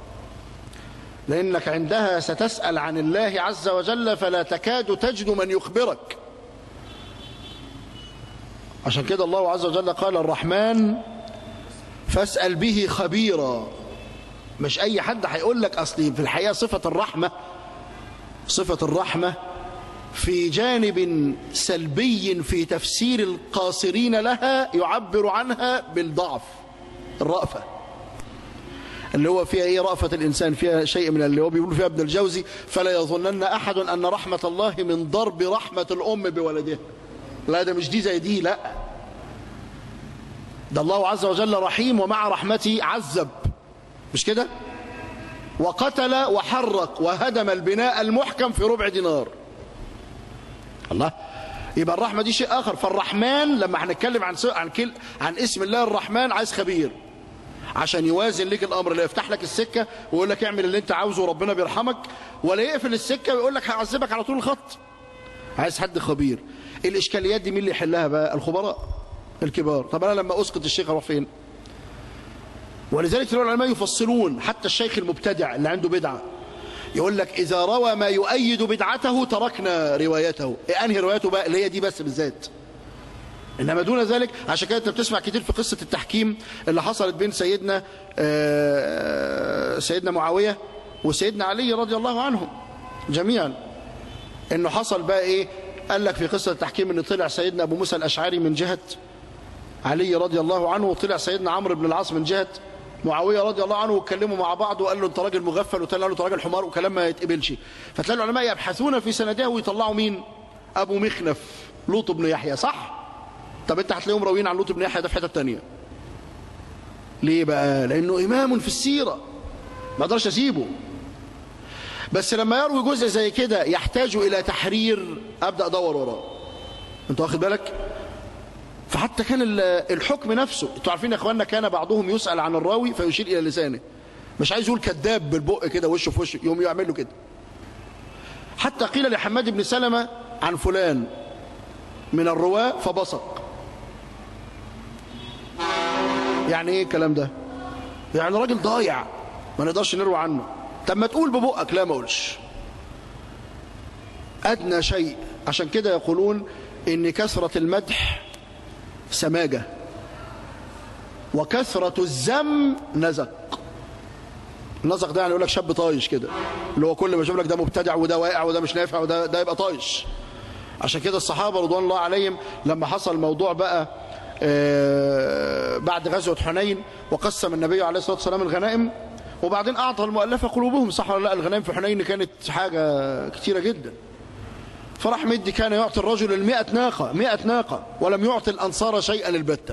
لأنك عندها ستسأل عن الله عز وجل فلا تكاد تجد من يخبرك عشان كده الله عز وجل قال الرحمن فاسأل به خبيرا مش أي حد هيقول لك أصلي في الحقيقة صفة الرحمة صفة الرحمة في جانب سلبي في تفسير القاصرين لها يعبر عنها بالضعف الرأفة اللي هو فيها ايه رأفة الإنسان فيها شيء من اللي هو بيقول فيها ابن الجوزي فلا يظنن أحد أن رحمة الله من ضرب رحمة الأم بولدها لا ده مش دي زي دي لا ده الله عز وجل رحيم ومع رحمته عذب مش كده وقتل وحرق وهدم البناء المحكم في ربع دينار الله يبقى الرحمة دي شيء آخر فالرحمن لما هنتكلم عن عن كل عن اسم الله الرحمن عايز خبير عشان يوازن لك الأمر لا يفتح لك السكة ويقول لك اعمل اللي انت عاوزه وربنا بيرحمك ولا يقفل السكة ويقول لك هعذبك على طول الخط عايز حد خبير الإشكاليات دي مين اللي يحلها بقى الخبراء الكبار طب أنا لما أسقط الشيخ أروح فين ولذلك العلماء يفصلون حتى الشيخ المبتدع اللي عنده بدعة يقول لك إذا روى ما يؤيد بدعته تركنا روايته إيه أنهي روايته بقى اللي هي دي بس بالذات إنما دون ذلك عشان كده أنت بتسمع كتير في قصة التحكيم اللي حصلت بين سيدنا سيدنا معاوية وسيدنا علي رضي الله عنهم جميعا إنه حصل بقى إيه قال لك في قصة التحكيم إن طلع سيدنا أبو موسى الأشعري من جهة علي رضي الله عنه وطلع سيدنا عمرو بن العاص من جهة معاويه رضي الله عنه واتكلموا مع بعض وقال له انت راجل مغفل وتاني قال له انت راجل حمار وكلام ما يتقبلش فتلاقي العلماء يبحثون في سندها ويطلعوا مين ابو مخنف لوط بن يحيى صح طب انت هتلاقيهم راويين عن لوط بن يحيى ده في حته ثانيه ليه بقى لانه امام في السيره ما اقدرش اسيبه بس لما يروي جزء زي كده يحتاج الى تحرير ابدا ادور وراه انت واخد بالك فحتى كان الحكم نفسه انتوا عارفين يا اخواننا كان بعضهم يسأل عن الراوي فيشير الى لسانه مش عايز يقول كذاب بالبق كده وشه في وشه يوم يعمل له كده حتى قيل لحماد بن سلمة عن فلان من الرواة فبصق يعني ايه الكلام ده يعني راجل ضايع ما نقدرش نروي عنه طب ما تقول ببقك لا ما اقولش ادنى شيء عشان كده يقولون ان كثرة المدح سماجة وكثرة الزم نزق النزق ده يعني يقول لك شاب طايش كده اللي هو كل ما يشوف لك ده مبتدع وده واقع وده مش نافع وده ده يبقى طايش عشان كده الصحابة رضوان الله عليهم لما حصل موضوع بقى بعد غزوة حنين وقسم النبي عليه الصلاة والسلام الغنائم وبعدين أعطى المؤلفة قلوبهم صح ولا لا الغنائم في حنين كانت حاجة كتيرة جدا فراح مدي كان يعطي الرجل المئة ناقة مئة ناقة ولم يعطي الأنصار شيئا البتة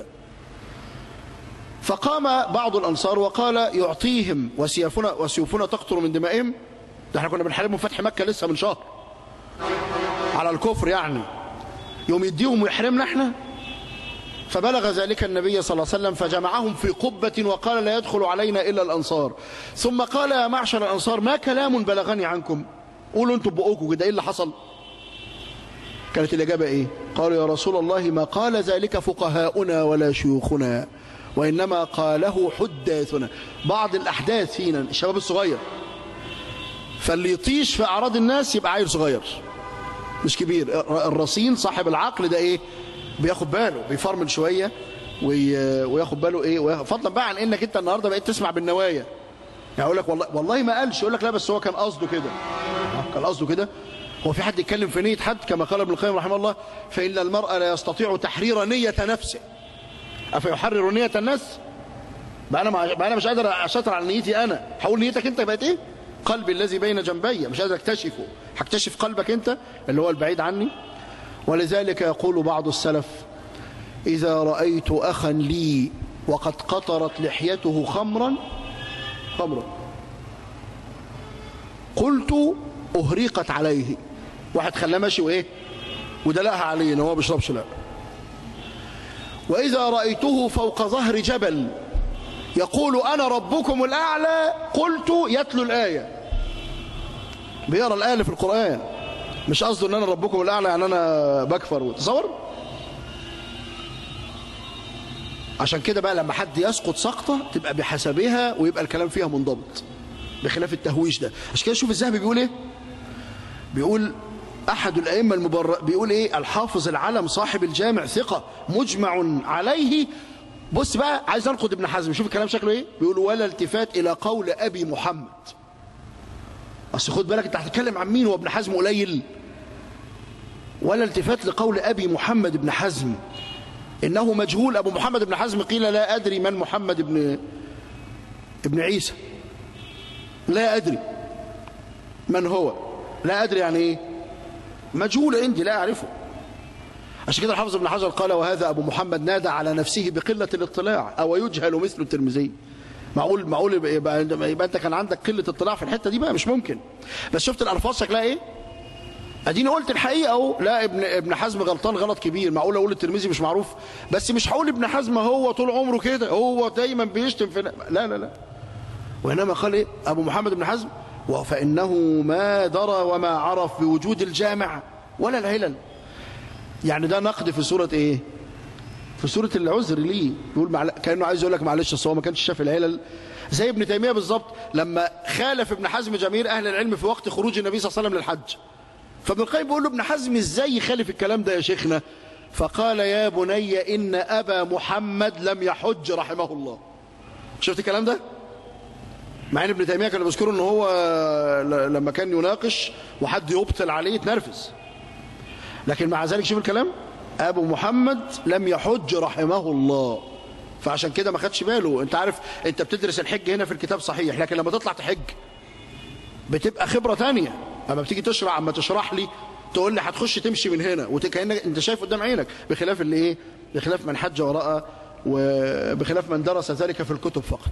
فقام بعض الأنصار وقال يعطيهم وسيوفنا, وسيوفنا تقطر من دمائهم ده احنا كنا بنحاربهم فتح مكة لسه من شهر على الكفر يعني يوم يديهم ويحرمنا احنا فبلغ ذلك النبي صلى الله عليه وسلم فجمعهم في قبة وقال لا يدخل علينا إلا الأنصار ثم قال يا معشر الأنصار ما كلام بلغني عنكم قولوا انتم بقوكم كده ايه اللي حصل كانت الإجابة ايه قالوا يا رسول الله ما قال ذلك فقهاؤنا ولا شيوخنا وإنما قاله حداثنا بعض الأحداث فينا الشباب الصغير فاللي يطيش في أعراض الناس يبقى عيل صغير مش كبير الرصين صاحب العقل ده ايه بياخد باله بيفرمل شوية وياخد باله ايه فضلا بقى عن انك انت النهارده بقيت تسمع بالنوايا يعني يقول لك والله والله ما قالش يقول لك لا بس هو كان قصده كده كان قصده كده هو في حد يتكلم في نية حد كما قال ابن القيم رحمه الله فإن المرأة لا يستطيع تحرير نية نفسه أفيحرر نية الناس بقى أنا, بقى أنا مش قادر أشطر على نيتي أنا هقول نيتك أنت بقت إيه قلبي الذي بين جنبي مش قادر أكتشفه هكتشف قلبك أنت اللي هو البعيد عني ولذلك يقول بعض السلف إذا رأيت أخا لي وقد قطرت لحيته خمرا خمرا قلت أهريقت عليه واحد خلاه ماشي وإيه ودلقها عليه إن هو بيشربش لا وإذا رأيته فوق ظهر جبل يقول أنا ربكم الأعلى قلت يتلو الآية بيقرأ الآية في القرآن مش قصده ان انا ربكم الاعلى يعني انا بكفر وتصور عشان كده بقى لما حد يسقط سقطة تبقى بحسبها ويبقى الكلام فيها منضبط بخلاف التهويش ده عشان كده شوف الذهبي بيقول ايه بيقول احد الائمه المبرر بيقول ايه الحافظ العلم صاحب الجامع ثقه مجمع عليه بص بقى عايز انقد ابن حزم شوف الكلام شكله ايه بيقول ولا التفات الى قول ابي محمد اصل خد بالك انت هتتكلم عن مين وابن حزم قليل ولا التفات لقول ابي محمد بن حزم انه مجهول ابو محمد بن حزم قيل لا ادري من محمد بن ابن عيسى لا ادري من هو لا ادري يعني ايه مجهول عندي لا اعرفه عشان كده الحافظ ابن حجر قال وهذا ابو محمد نادى على نفسه بقله الاطلاع او يجهل مثل الترمذي معقول معقول يبقى, يبقى انت كان عندك قله اطلاع في الحته دي بقى مش ممكن بس شفت الالفاظ شكلها ايه اديني قلت الحقيقه اهو لا ابن ابن حزم غلطان غلط كبير معقول اقول الترمذي مش معروف بس مش هقول ابن حزم هو طول عمره كده هو دايما بيشتم في لا لا لا وانما قال ايه ابو محمد بن حزم فانه ما درى وما عرف بوجود الجامع ولا العلل يعني ده نقد في سوره ايه في سورة العذر ليه يقول معل... كأنه عايز يقول لك معلش اصل هو ما كانش شاف العلل زي ابن تيمية بالظبط لما خالف ابن حزم جماهير أهل العلم في وقت خروج النبي صلى الله عليه وسلم للحج فابن القيم بيقول له ابن حزم ازاي يخالف الكلام ده يا شيخنا فقال يا بني إن أبا محمد لم يحج رحمه الله شفت الكلام ده مع ان ابن تيمية كانوا بيذكروا ان هو لما كان يناقش وحد يبطل عليه يتنرفز لكن مع ذلك شوف الكلام أبو محمد لم يحج رحمه الله فعشان كده ما خدش باله انت عارف انت بتدرس الحج هنا في الكتاب صحيح لكن لما تطلع تحج بتبقى خبرة تانية اما بتيجي تشرح اما تشرح لي تقول لي هتخش تمشي من هنا وكأنك انت شايف قدام عينك بخلاف اللي ايه بخلاف من حج ورأى وبخلاف من درس ذلك في الكتب فقط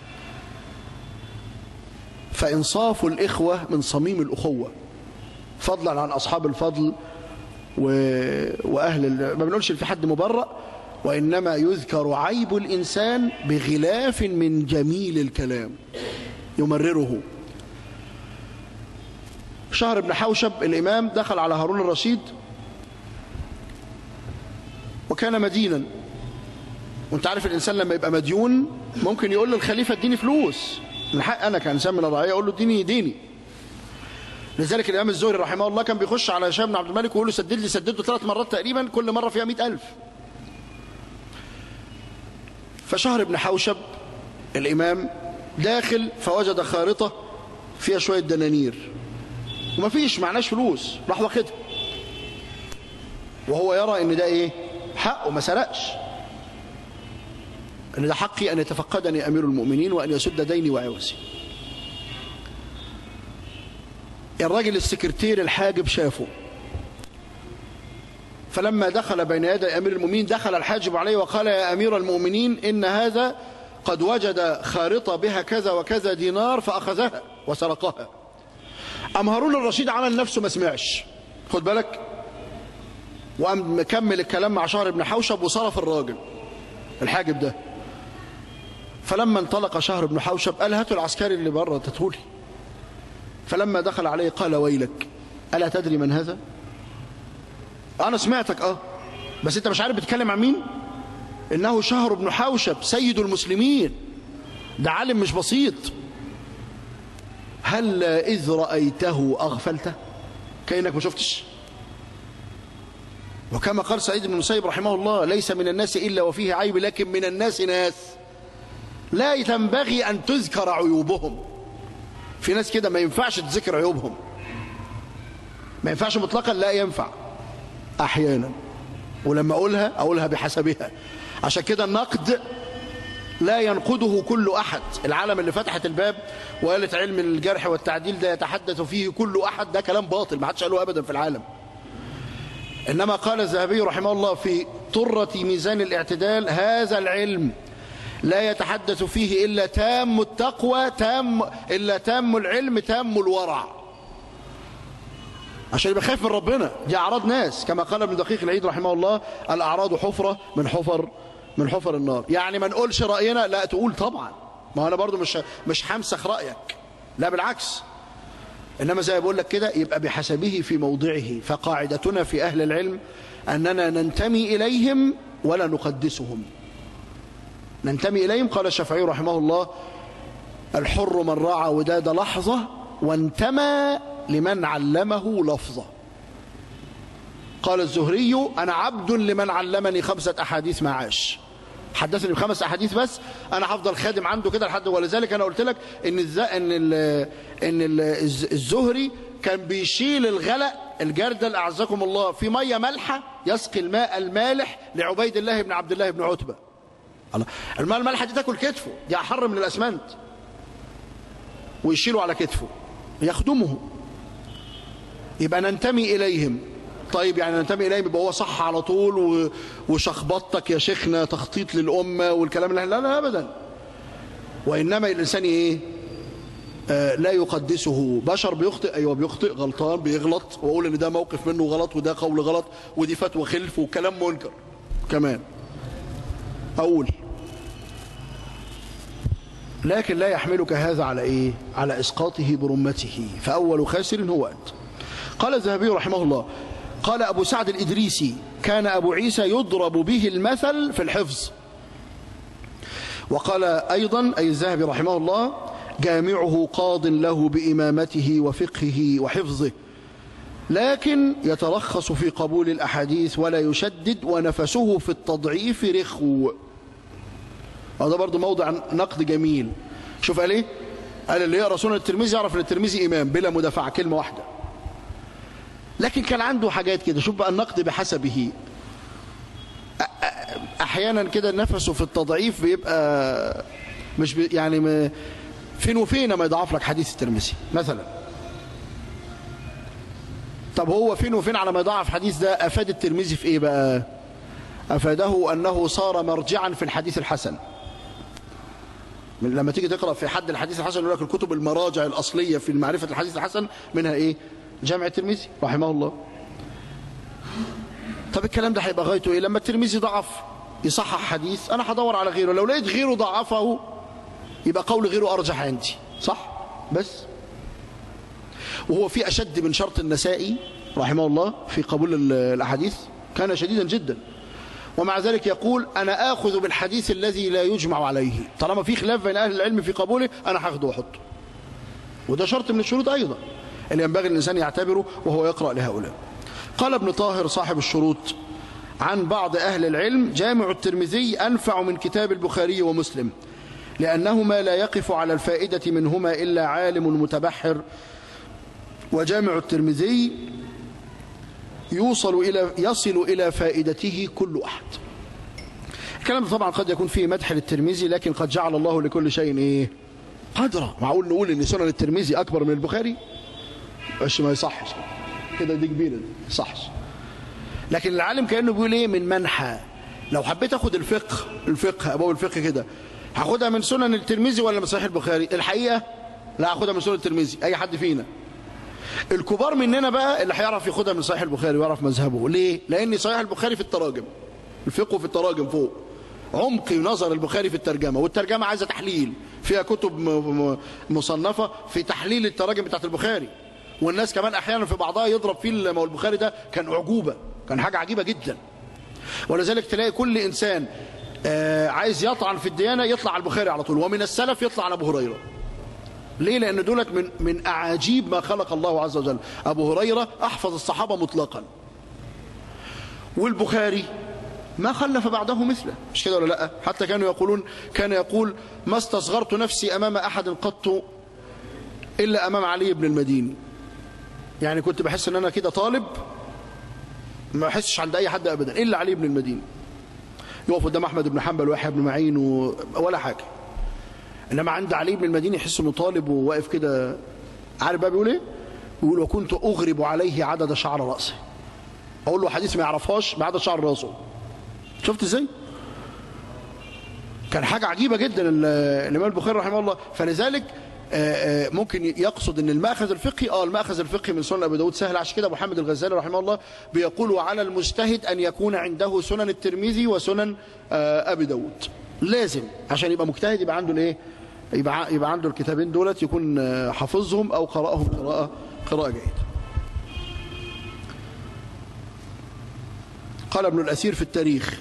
فإنصاف الإخوة من صميم الأخوة فضلا عن أصحاب الفضل و... وأهل ال... ما بنقولش في حد مبرأ وإنما يذكر عيب الإنسان بغلاف من جميل الكلام يمرره شهر بن حوشب الإمام دخل على هارون الرشيد وكان مدينا وانت عارف الإنسان لما يبقى مديون ممكن يقول للخليفة اديني فلوس من حق أنا كإنسان من الرعية أقول له اديني ديني لذلك الإمام الزهري رحمه الله كان بيخش على هشام بن عبد الملك ويقول له سدد لي سدد له ثلاث مرات تقريبا كل مرة فيها مئة ألف فشهر بن حوشب الإمام داخل فوجد خارطة فيها شوية دنانير وما فيش معناش فلوس راح واخدها وهو يرى ان ده ايه حقه ما سرقش ان ده حقي ان يتفقدني امير المؤمنين وان يسد ديني وعوزي الراجل السكرتير الحاجب شافه فلما دخل بين يدي أمير المؤمنين دخل الحاجب عليه وقال يا أمير المؤمنين إن هذا قد وجد خارطة بها كذا وكذا دينار فأخذها وسرقها أم هارون الرشيد عمل نفسه ما سمعش خد بالك وقام مكمل الكلام مع شهر بن حوشب وصرف الراجل الحاجب ده فلما انطلق شهر بن حوشب قال هاتوا العسكري اللي بره تتولي فلما دخل عليه قال ويلك ألا تدري من هذا أنا سمعتك أه بس أنت مش عارف بتتكلم عن مين إنه شهر بن حوشب سيد المسلمين ده عالم مش بسيط هل إذ رأيته أغفلته كأنك ما شفتش وكما قال سعيد بن المسيب رحمه الله ليس من الناس إلا وفيه عيب لكن من الناس ناس لا ينبغي أن تذكر عيوبهم في ناس كده ما ينفعش تذكر عيوبهم ما ينفعش مطلقا لا ينفع أحيانا ولما أقولها أقولها بحسبها عشان كده النقد لا ينقده كل أحد العالم اللي فتحت الباب وقالت علم الجرح والتعديل ده يتحدث فيه كل أحد ده كلام باطل ما حدش قاله أبدا في العالم إنما قال الذهبي رحمه الله في طرة ميزان الاعتدال هذا العلم لا يتحدث فيه إلا تام التقوى تام إلا تام العلم تام الورع عشان يبقى خايف من ربنا دي أعراض ناس كما قال ابن دقيق العيد رحمه الله الأعراض حفرة من حفر من حفر النار يعني ما نقولش رأينا لا تقول طبعا ما أنا برضو مش مش همسخ رأيك لا بالعكس إنما زي ما بقول لك كده يبقى بحسبه في موضعه فقاعدتنا في أهل العلم أننا ننتمي إليهم ولا نقدسهم ننتمي إليهم قال الشافعي رحمه الله الحر من راعى وداد لحظة وانتمى لمن علمه لفظة قال الزهري أنا عبد لمن علمني خمسة أحاديث معاش حدثني بخمس أحاديث بس أنا هفضل خادم عنده كده لحد ولذلك أنا قلت لك إن الز... إن ال... إن ال... الزهري كان بيشيل الغلق الجردل أعزكم الله في مية مالحة يسقي الماء المالح لعبيد الله بن عبد الله بن عتبة الله الماء المالحة دي تاكل كتفه دي أحر من الأسمنت ويشيله على كتفه يخدمه يبقى ننتمي إليهم طيب يعني ننتمي إليهم يبقى هو صح على طول و... وشخبطتك يا شيخنا تخطيط للأمة والكلام اللي لا لا أبدا وإنما الإنسان إيه آه لا يقدسه بشر بيخطئ أيوة بيخطئ غلطان بيغلط وأقول إن ده موقف منه غلط وده قول غلط ودي فتوى خلف وكلام منكر كمان أقول لكن لا يحملك هذا على إيه على إسقاطه برمته فأول خاسر هو أنت قال الذهبي رحمه الله قال أبو سعد الإدريسي كان أبو عيسى يضرب به المثل في الحفظ وقال أيضا أي الذهبي رحمه الله جامعه قاض له بإمامته وفقهه وحفظه لكن يترخص في قبول الأحاديث ولا يشدد ونفسه في التضعيف رخو هذا برضو موضع نقد جميل شوف قال ايه قال اللي يقرا سنن الترمذي يعرف ان الترمذي امام بلا مدافعه كلمه واحده لكن كان عنده حاجات كده شوف بقى النقد بحسبه احيانا كده نفسه في التضعيف بيبقى مش بي يعني ما فين وفين ما يضعف لك حديث الترمذي مثلا طب هو فين وفين على ما يضعف حديث ده افاد الترمذي في ايه بقى افاده انه صار مرجعا في الحديث الحسن لما تيجي تقرا في حد الحديث الحسن يقول لك الكتب المراجع الاصليه في معرفه الحديث الحسن منها ايه جامع الترمذي رحمه الله طب الكلام ده هيبقى غايته ايه لما الترمذي ضعف يصحح حديث انا هدور على غيره لو لقيت غيره ضعفه يبقى قول غيره ارجح عندي صح بس وهو في اشد من شرط النسائي رحمه الله في قبول الاحاديث كان شديدا جدا ومع ذلك يقول أنا آخذ بالحديث الذي لا يجمع عليه طالما في خلاف بين أهل العلم في قبوله أنا هاخده وأحطه وده شرط من الشروط أيضا اللي ينبغي الإنسان يعتبره وهو يقرأ لهؤلاء قال ابن طاهر صاحب الشروط عن بعض أهل العلم جامع الترمذي أنفع من كتاب البخاري ومسلم لأنهما لا يقف على الفائدة منهما إلا عالم متبحر وجامع الترمذي يوصل إلى يصل إلى فائدته كل أحد الكلام طبعا قد يكون فيه مدح للترمذي لكن قد جعل الله لكل شيء إيه قدرة معقول نقول إن سنن الترمذي أكبر من البخاري مش ما يصحش كده دي كبيرة دي صحش لكن العالم كأنه بيقول ايه من منحى لو حبيت اخد الفقه الفقه ابواب الفقه كده هاخدها من سنن الترمذي ولا من صحيح البخاري الحقيقة لا هاخدها من سنن الترمذي اي حد فينا الكبار مننا بقى اللي هيعرف ياخدها من صحيح البخاري ويعرف مذهبه ليه لان صحيح البخاري في التراجم الفقه في التراجم فوق عمق نظر البخاري في الترجمة والترجمة عايزة تحليل فيها كتب مصنفة في تحليل التراجم بتاعت البخاري والناس كمان أحيانا في بعضها يضرب فيه ما هو البخاري ده كان أعجوبة كان حاجة عجيبة جدا ولذلك تلاقي كل إنسان عايز يطعن في الديانة يطلع على البخاري على طول ومن السلف يطلع على أبو هريرة ليه لأن دولت من, من أعاجيب ما خلق الله عز وجل أبو هريرة أحفظ الصحابة مطلقا والبخاري ما خلف بعده مثله مش كده ولا لا حتى كانوا يقولون كان يقول ما استصغرت نفسي أمام أحد قط إلا أمام علي بن المديني يعني كنت بحس ان انا كده طالب ما بحسش عند اي حد ابدا الا علي بن المديني يقف قدام احمد بن حنبل ويحيى بن معين و... ولا حاجه انما عند علي بن المديني يحس انه طالب وواقف كده عارف بقى بيقول ايه بيقول وكنت اغرب عليه عدد شعر راسه اقول له حديث ما يعرفهاش بعدد شعر راسه شفت ازاي كان حاجه عجيبه جدا الامام البخاري رحمه الله فلذلك ممكن يقصد ان المأخذ الفقهي اه المأخذ الفقهي من سنن ابي داود سهل عشان كده محمد الغزالي رحمه الله بيقول وعلى المجتهد ان يكون عنده سنن الترمذي وسنن ابي داود لازم عشان يبقى مجتهد يبقى عنده الايه يبقى يبقى عنده الكتابين دولت يكون حافظهم او قرأهم قراءه قراءه جيده قال ابن الاثير في التاريخ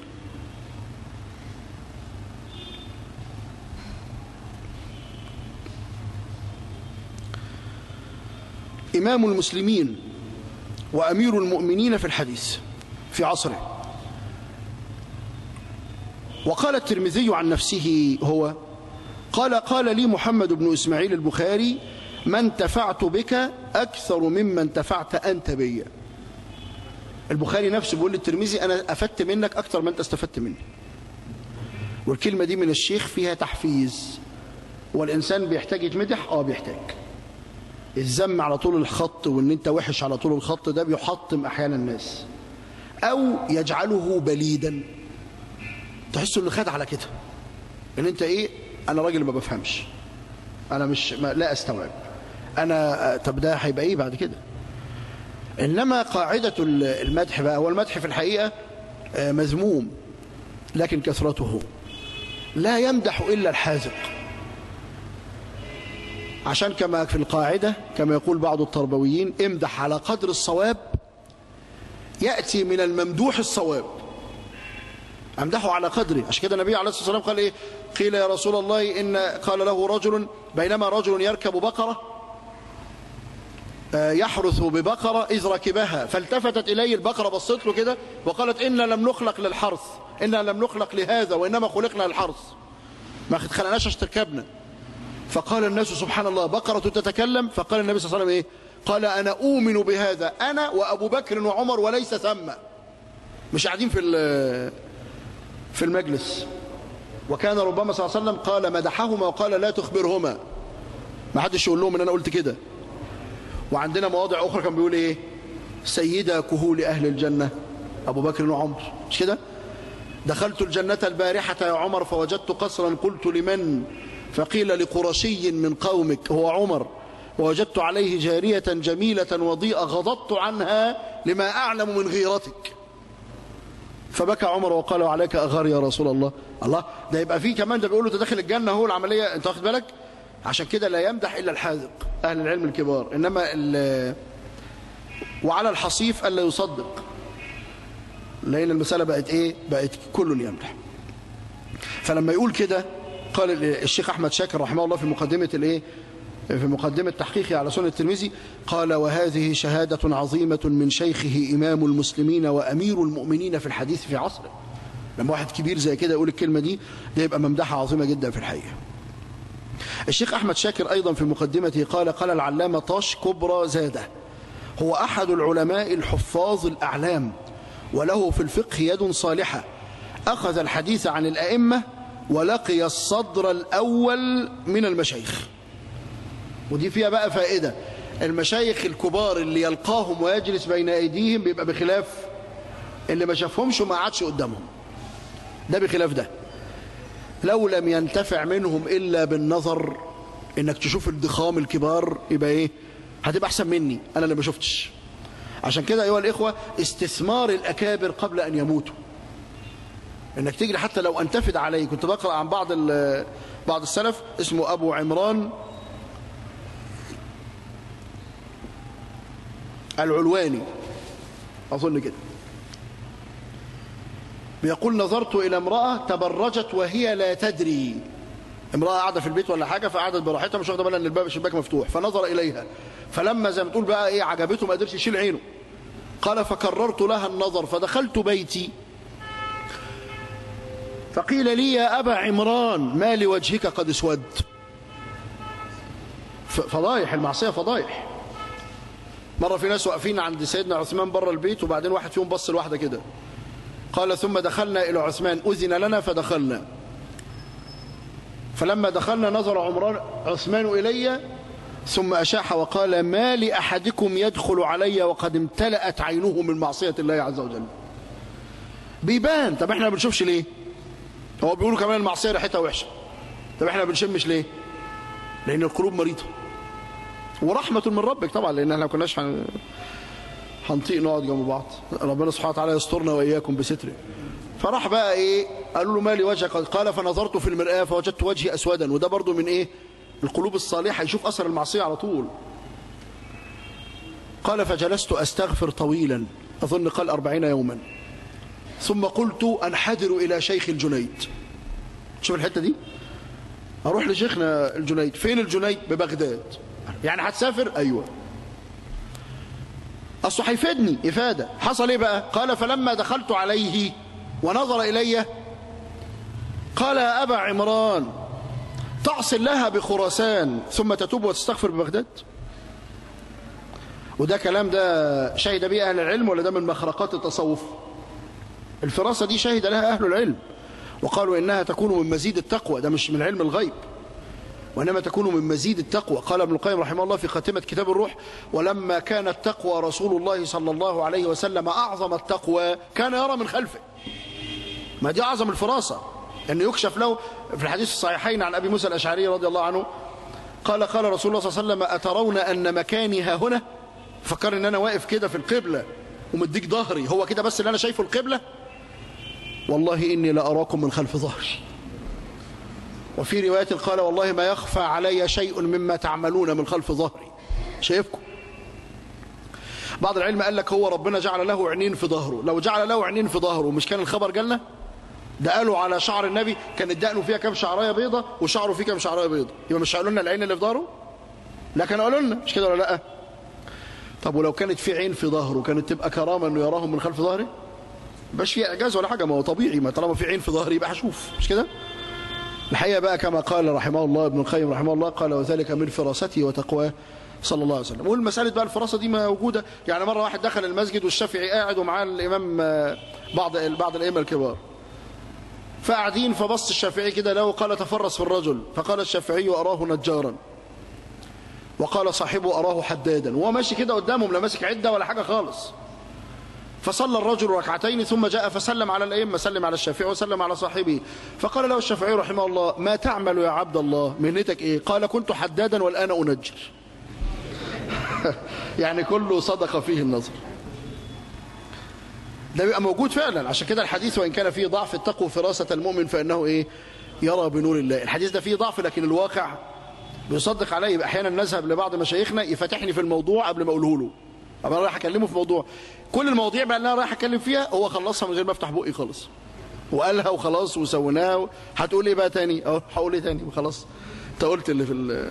إمام المسلمين وأمير المؤمنين في الحديث في عصره وقال الترمذي عن نفسه هو قال قال لي محمد بن إسماعيل البخاري ما انتفعت بك أكثر مما انتفعت أنت بي البخاري نفسه بيقول للترمذي أنا أفدت منك أكثر ما أنت استفدت مني والكلمة دي من الشيخ فيها تحفيز والإنسان بيحتاج يتمدح آه بيحتاج الذم على طول الخط وان انت وحش على طول الخط ده بيحطم احيانا الناس او يجعله بليدا تحس انه خد على كده ان انت ايه انا راجل ما بفهمش انا مش ما لا استوعب انا طب ده هيبقى ايه بعد كده انما قاعده المدح بقى هو المدح في الحقيقه مذموم لكن كثرته لا يمدح الا الحاذق عشان كما في القاعدة كما يقول بعض التربويين امدح على قدر الصواب يأتي من الممدوح الصواب امدحه على قدره عشان كده النبي عليه الصلاة والسلام قال إيه قيل يا رسول الله إن قال له رجل بينما رجل يركب بقرة يحرث ببقرة إذ ركبها فالتفتت إليه البقرة بصت له كده وقالت إنا لم نخلق للحرث إنا لم نخلق لهذا وإنما خلقنا للحرث ما خلقناش عشان تركبنا فقال الناس سبحان الله بقرة تتكلم فقال النبي صلى الله عليه وسلم إيه قال أنا أؤمن بهذا أنا وأبو بكر وعمر وليس ثم مش قاعدين في في المجلس وكان ربما صلى الله عليه وسلم قال مدحهما وقال لا تخبرهما ما حدش يقول لهم ان انا قلت كده وعندنا مواضع اخرى كان بيقول ايه سيدا كهول اهل الجنه ابو بكر وعمر مش كده دخلت الجنه البارحه يا عمر فوجدت قصرا قلت لمن فقيل لقرشي من قومك هو عمر ووجدت عليه جارية جميلة وضيئة غضضت عنها لما أعلم من غيرتك فبكى عمر وقال عليك أغار يا رسول الله الله ده يبقى فيه كمان ده بيقول له تدخل الجنة هو العملية انت واخد بالك عشان كده لا يمدح إلا الحاذق أهل العلم الكبار إنما وعلى الحصيف ألا يصدق لأن المسألة بقت إيه بقت كل يمدح فلما يقول كده قال الشيخ أحمد شاكر رحمه الله في مقدمة الإيه في مقدمة تحقيقه على سنة الترمذي قال وهذه شهادة عظيمة من شيخه إمام المسلمين وأمير المؤمنين في الحديث في عصره لما واحد كبير زي كده يقول الكلمة دي ده يبقى ممدحة عظيمة جدا في الحقيقة الشيخ أحمد شاكر أيضا في مقدمته قال قال العلامة طاش كبرى زاده هو أحد العلماء الحفاظ الأعلام وله في الفقه يد صالحة أخذ الحديث عن الأئمة ولقي الصدر الأول من المشايخ ودي فيها بقى فائدة المشايخ الكبار اللي يلقاهم ويجلس بين أيديهم بيبقى بخلاف اللي ما شافهمش وما قعدش قدامهم ده بخلاف ده لو لم ينتفع منهم إلا بالنظر إنك تشوف الضخام الكبار يبقى إيه هتبقى أحسن مني أنا اللي ما شفتش عشان كده أيها الإخوة استثمار الأكابر قبل أن يموتوا إنك تجري حتى لو أنتفد عليه كنت بقرأ عن بعض بعض السلف اسمه أبو عمران العلواني أظن كده بيقول نظرت إلى امرأة تبرجت وهي لا تدري امرأة قاعدة في البيت ولا حاجة فقعدت براحتها مش واخدة بالها ان الباب الشباك مفتوح فنظر إليها فلما زي ما تقول بقى ايه عجبته ما قدرش يشيل عينه قال فكررت لها النظر فدخلت بيتي فقيل لي يا أبا عمران ما لوجهك قد اسود فضايح المعصية فضايح مرة في ناس واقفين عند سيدنا عثمان بره البيت وبعدين واحد فيهم بص لواحدة كده قال ثم دخلنا إلى عثمان أذن لنا فدخلنا فلما دخلنا نظر عمران عثمان إلي ثم أشاح وقال ما لأحدكم يدخل علي وقد امتلأت عينه من معصية الله عز وجل بيبان طب احنا ما بنشوفش ليه هو بيقولوا كمان المعصية ريحتها وحشة طب احنا ما بنشمش ليه لأن القلوب مريضة ورحمة من ربك طبعا لأن احنا ما كناش هن... هنطيق نقعد جنب بعض ربنا سبحانه وتعالى يسترنا وإياكم بستره فراح بقى ايه قالوا له مالي وجهك قال فنظرت في المرآة فوجدت وجهي أسودا وده برضو من ايه القلوب الصالحة يشوف أثر المعصية على طول قال فجلست أستغفر طويلا أظن قال أربعين يوما ثم قلت أنحدر إلى شيخ الجنيد شوف الحتة دي أروح لشيخنا الجنيد فين الجنيد ببغداد يعني هتسافر أيوة أصله هيفيدني إفادة حصل إيه بقى قال فلما دخلت عليه ونظر إلي قال يا أبا عمران تعصي الله بخراسان ثم تتوب وتستغفر ببغداد وده كلام ده شهد به أهل العلم ولا ده من مخرقات التصوف الفراسة دي شهد لها أهل العلم وقالوا إنها تكون من مزيد التقوى ده مش من علم الغيب وإنما تكون من مزيد التقوى قال ابن القيم رحمه الله في خاتمة كتاب الروح ولما كان التقوى رسول الله صلى الله عليه وسلم أعظم التقوى كان يرى من خلفه ما دي أعظم الفراسة أنه يكشف له في الحديث الصحيحين عن أبي موسى الأشعري رضي الله عنه قال قال رسول الله صلى الله عليه وسلم أترون أن مكاني ها هنا فكر أن أنا واقف كده في القبلة ومديك ظهري هو كده بس اللي أنا شايفه القبلة والله إني لأراكم من خلف ظهري وفي رواية قال والله ما يخفى علي شيء مما تعملون من خلف ظهري شايفكم بعض العلم قال لك هو ربنا جعل له عينين في ظهره لو جعل له عينين في ظهره مش كان الخبر جالنا ده قالوا على شعر النبي كان دقنه فيها كام شعرايه بيضه وشعره فيه كام شعرايه بيضه يبقى مش قالوا لنا العين اللي في ظهره لا كانوا قالوا لنا مش كده ولا لا طب ولو كانت في عين في ظهره كانت تبقى كرامه انه يراهم من خلف ظهري مش في اعجاز ولا حاجه ما هو طبيعي ما طالما في عين في ظهري يبقى هشوف مش كده الحقيقه بقى كما قال رحمه الله ابن القيم رحمه الله قال وذلك من فراسته وتقواه صلى الله عليه وسلم والمسألة بقى الفراسة دي موجودة يعني مرة واحد دخل المسجد والشافعي قاعد ومعاه الإمام بعض بعض الأئمة الكبار فقاعدين فبص الشافعي كده له قال تفرس في الرجل فقال الشافعي أراه نجارا وقال صاحبه أراه حدادا وهو ماشي كده قدامهم لا ماسك عدة ولا حاجة خالص فصلى الرجل ركعتين ثم جاء فسلم على الأئمة سلم على الشافعي وسلم على صاحبه فقال له الشافعي رحمه الله ما تعمل يا عبد الله مهنتك إيه قال كنت حدادا والآن أنجر يعني كله صدق فيه النظر ده بيبقى موجود فعلا عشان كده الحديث وإن كان فيه ضعف التقوى فراسة المؤمن فإنه إيه يرى بنور الله الحديث ده فيه ضعف لكن الواقع بيصدق عليه يبقى أحيانا نذهب لبعض مشايخنا يفتحني في الموضوع قبل ما أقوله له أبقى أنا رايح أكلمه في موضوع كل المواضيع بقى اللي أنا رايح أتكلم فيها هو خلصها من غير ما أفتح بقي خالص وقالها وخلاص وسويناها هتقول إيه بقى تاني أه هقول إيه تاني وخلاص أنت قلت اللي في ال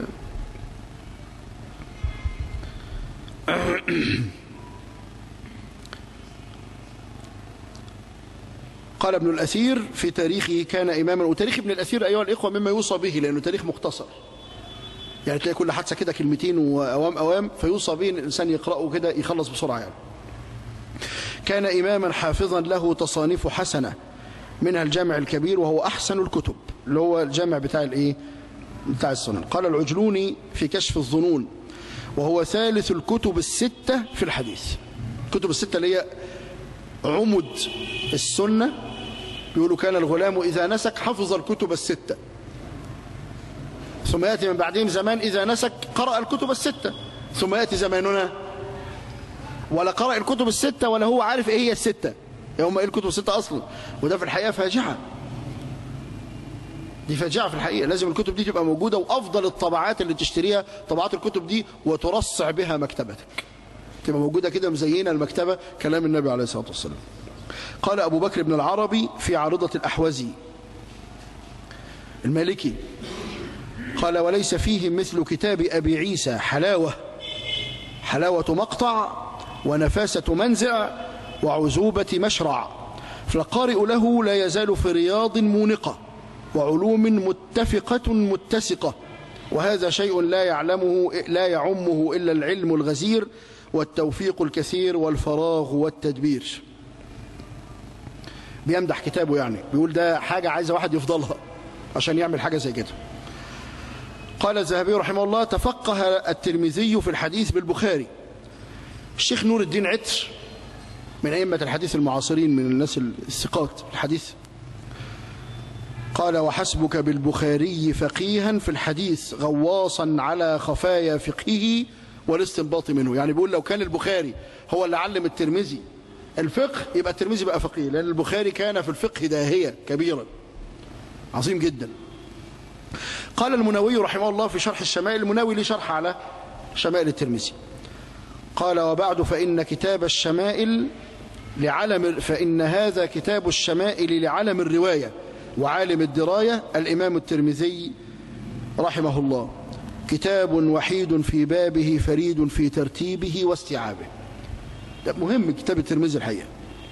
قال ابن الأثير في تاريخه كان إماما وتاريخ ابن الأثير أيها الإخوة مما يوصى به لأنه تاريخ مختصر يعني تلاقي كل حادثة كده كلمتين وأوام أوام فيوصى به الإنسان يقرأه كده يخلص بسرعة يعني كان إماما حافظا له تصانيف حسنة منها الجامع الكبير وهو أحسن الكتب اللي هو الجامع بتاع الإيه بتاع السنن قال العجلوني في كشف الظنون وهو ثالث الكتب الستة في الحديث الكتب الستة اللي هي عمد السنة بيقولوا كان الغلام إذا نسك حفظ الكتب الستة ثم يأتي من بعدهم زمان إذا نسك قرأ الكتب الستة ثم يأتي زماننا ولا قرأ الكتب الستة ولا هو عارف إيه هي الستة هم إيه الكتب الستة أصلا وده في الحقيقة فاجعة دي فاجعة في الحقيقة لازم الكتب دي تبقى موجودة وأفضل الطبعات اللي تشتريها طبعات الكتب دي وترصع بها مكتبتك تبقى موجودة كده مزينة المكتبة كلام النبي عليه الصلاة والسلام قال أبو بكر بن العربي في عارضة الأحوزي المالكي قال وليس فيه مثل كتاب أبي عيسى حلاوة حلاوة مقطع ونفاسة منزع وعزوبة مشرع فالقارئ له لا يزال في رياض مونقة وعلوم متفقة متسقة وهذا شيء لا يعلمه لا يعمه إلا العلم الغزير والتوفيق الكثير والفراغ والتدبير بيمدح كتابه يعني بيقول ده حاجة عايزة واحد يفضلها عشان يعمل حاجة زي كده قال الذهبي رحمه الله تفقه الترمذي في الحديث بالبخاري الشيخ نور الدين عتر من أئمة الحديث المعاصرين من الناس الثقات الحديث قال وحسبك بالبخاري فقيها في الحديث غواصا على خفايا فقهه والاستنباط منه يعني بيقول لو كان البخاري هو اللي علم الترمذي الفقه يبقى الترمذي بقى فقيه لأن البخاري كان في الفقه داهية كبيرا عظيم جدا قال المنوي رحمه الله في شرح الشمائل المنوي ليه شرح على شمائل الترمذي قال وبعد فإن كتاب الشمائل لعلم فإن هذا كتاب الشمائل لعلم الرواية وعالم الدراية الإمام الترمذي رحمه الله كتاب وحيد في بابه فريد في ترتيبه واستيعابه ده مهم كتاب الترمذي الحقيقة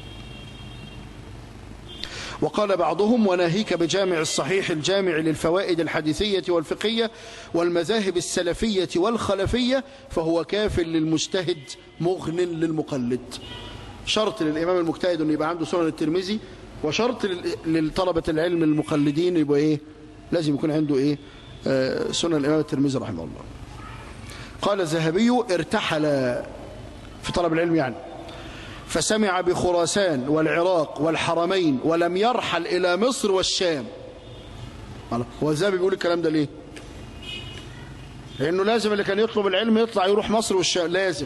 وقال بعضهم وناهيك بجامع الصحيح الجامع للفوائد الحديثية والفقهية والمذاهب السلفية والخلفية فهو كاف للمجتهد مغن للمقلد شرط للإمام المجتهد أن يبقى عنده سنن الترمذي وشرط للطلبة العلم المقلدين يبقى إيه لازم يكون عنده إيه آه سنن الإمام الترمذي رحمه الله قال الذهبي ارتحل في طلب العلم يعني فسمع بخراسان والعراق والحرمين ولم يرحل إلى مصر والشام هو الذهبي بيقول الكلام ده ليه لأنه لازم اللي كان يطلب العلم يطلع يروح مصر والشام لازم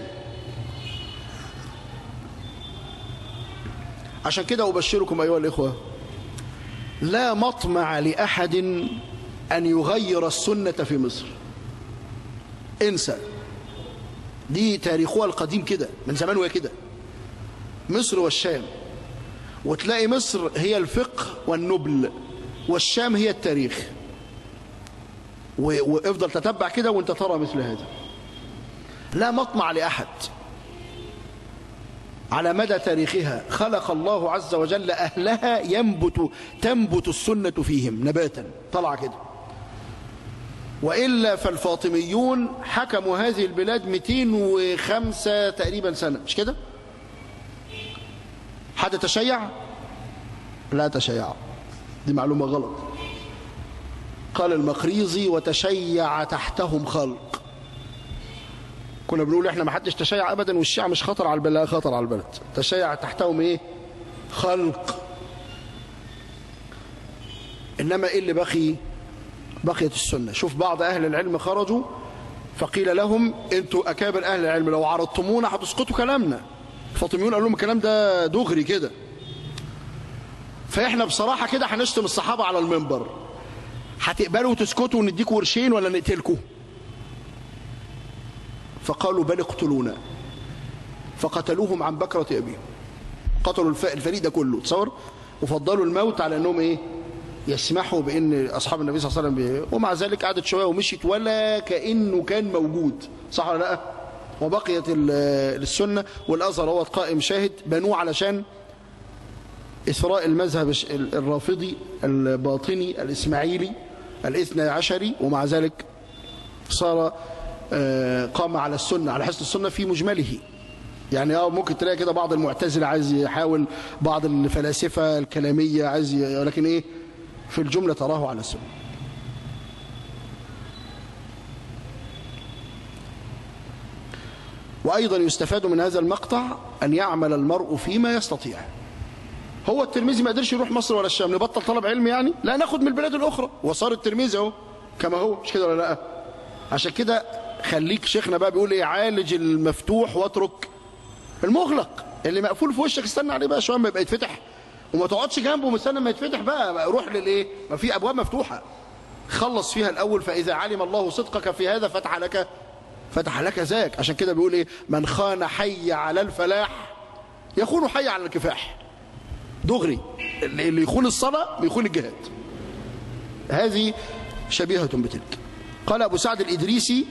عشان كده أبشركم أيها الإخوة لا مطمع لأحد أن يغير السنة في مصر انسى دي تاريخها القديم كده من زمان وهي كده مصر والشام وتلاقي مصر هي الفقه والنبل والشام هي التاريخ وافضل تتبع كده وانت ترى مثل هذا لا مطمع لأحد على مدى تاريخها خلق الله عز وجل أهلها ينبت تنبت السنة فيهم نباتا طلع كده وإلا فالفاطميون حكموا هذه البلاد 205 تقريبا سنة مش كده حد تشيع لا تشيع دي معلومة غلط قال المقريزي وتشيع تحتهم خلق كنا بنقول احنا ما حدش تشيع ابدا والشيعة مش خطر على البلد لا خطر على البلد تشيع تحتهم ايه خلق انما ايه اللي بقي بقيت السنة شوف بعض اهل العلم خرجوا فقيل لهم انتوا اكابر اهل العلم لو عرضتمونا هتسقطوا كلامنا الفاطميون قالوا لهم الكلام ده دغري كده فاحنا بصراحة كده هنشتم الصحابة على المنبر هتقبلوا وتسكتوا ونديكوا ورشين ولا نقتلكوا فقالوا بل اقتلونا فقتلوهم عن بكرة أبيهم قتلوا الفريق ده كله تصور وفضلوا الموت على أنهم إيه يسمحوا بأن أصحاب النبي صلى الله عليه وسلم بي... ومع ذلك قعدت شوية ومشيت ولا كأنه كان موجود صح ولا لا وبقيت السنة والأزهر هو قائم شاهد بنوه علشان إثراء المذهب الرافضي الباطني الإسماعيلي الاثنى عشري ومع ذلك صار قام على السنة على حسن السنة في مجمله يعني اه ممكن تلاقي كده بعض المعتزلة عايز يحاول بعض الفلاسفة الكلامية عايز ولكن ايه في الجملة تراه على السنة وأيضا يستفاد من هذا المقطع أن يعمل المرء فيما يستطيع هو الترمذي ما قدرش يروح مصر ولا الشام نبطل طلب علم يعني لا ناخد من البلاد الأخرى وصار الترمذي اهو كما هو مش كده ولا لا عشان كده خليك شيخنا بقى بيقول ايه عالج المفتوح واترك المغلق اللي مقفول في وشك استنى عليه بقى شويه ما يبقى يتفتح وما تقعدش جنبه مستنى ما يتفتح بقى, بقى روح للايه ما في ابواب مفتوحه خلص فيها الاول فاذا علم الله صدقك في هذا فتح لك فتح لك ذاك عشان كده بيقول ايه من خان حي على الفلاح يخون حي على الكفاح دغري اللي يخون الصلاه بيخون الجهاد هذه شبيهه بتلك قال ابو سعد الادريسي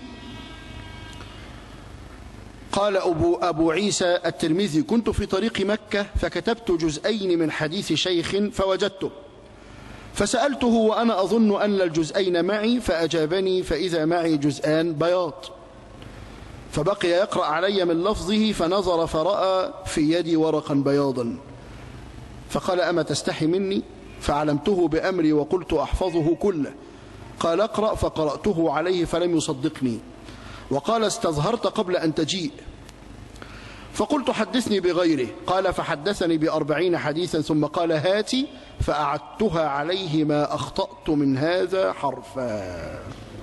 قال أبو, أبو عيسى الترمذي كنت في طريق مكة فكتبت جزئين من حديث شيخ فوجدته فسألته وأنا أظن أن الجزئين معي فأجابني فإذا معي جزءان بياض فبقي يقرأ علي من لفظه فنظر فرأى في يدي ورقا بياضا فقال أما تستحي مني فعلمته بأمري وقلت أحفظه كله قال اقرأ فقرأته عليه فلم يصدقني وقال استظهرت قبل أن تجيء فقلت حدثني بغيره قال فحدثني بأربعين حديثا ثم قال هاتي فأعدتها عليه ما أخطأت من هذا حرفا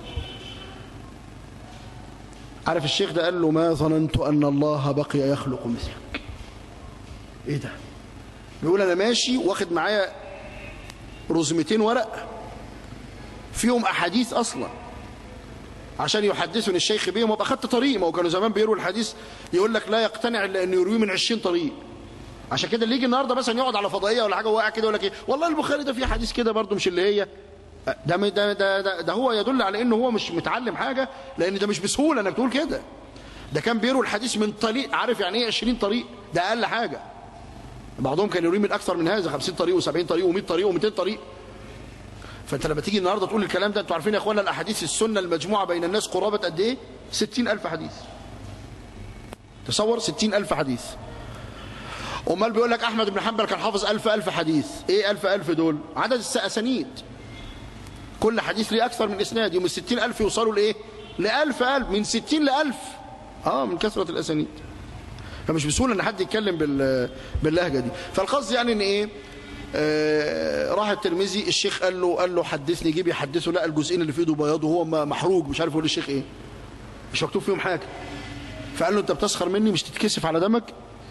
عارف الشيخ ده قال له ما ظننت أن الله بقي يخلق مثلك ايه ده بيقول أنا ماشي واخد معايا رزمتين ورق فيهم أحاديث أصلا عشان يحدثني الشيخ بيهم وابقى خدت طريق ما هو كانوا زمان بيروا الحديث يقول لك لا يقتنع الا انه يرويه من 20 طريق عشان كده اللي يجي النهارده مثلا يقعد على فضائيه ولا حاجه وواقع كده يقول لك ايه والله البخاري ده فيه حديث كده برده مش اللي هي ده ده ده, ده, ده هو يدل على انه هو مش متعلم حاجه لان ده مش بسهوله انك تقول كده ده كان بيروا الحديث من طريق عارف يعني ايه 20 طريق ده اقل حاجه بعضهم كان يرويه من اكثر من هذا 50 طريق و70 طريق و100 طريق و200 طريق فانت لما تيجي النهارده تقول الكلام ده انتوا عارفين يا اخوانا الاحاديث السنه المجموعه بين الناس قرابه قد ايه 60000 حديث تصور 60000 حديث امال بيقول لك احمد بن حنبل كان حافظ 1000 1000 حديث ايه 1000 1000 دول عدد الاسانيد كل حديث ليه اكثر من اسناد يوم ال 60000 يوصلوا لايه ل 1000 1000 من 60 ل 1000 اه من كثره الاسانيد فمش بسهوله ان حد يتكلم باللهجه دي فالقصد يعني ان ايه آه راح الترمذي الشيخ قال له قال له حدثني جيب يحدثه لقى الجزئين اللي في ايده بياض وهو محروق مش عارف يقول للشيخ ايه مش مكتوب فيهم حاجه فقال له انت بتسخر مني مش تتكسف على دمك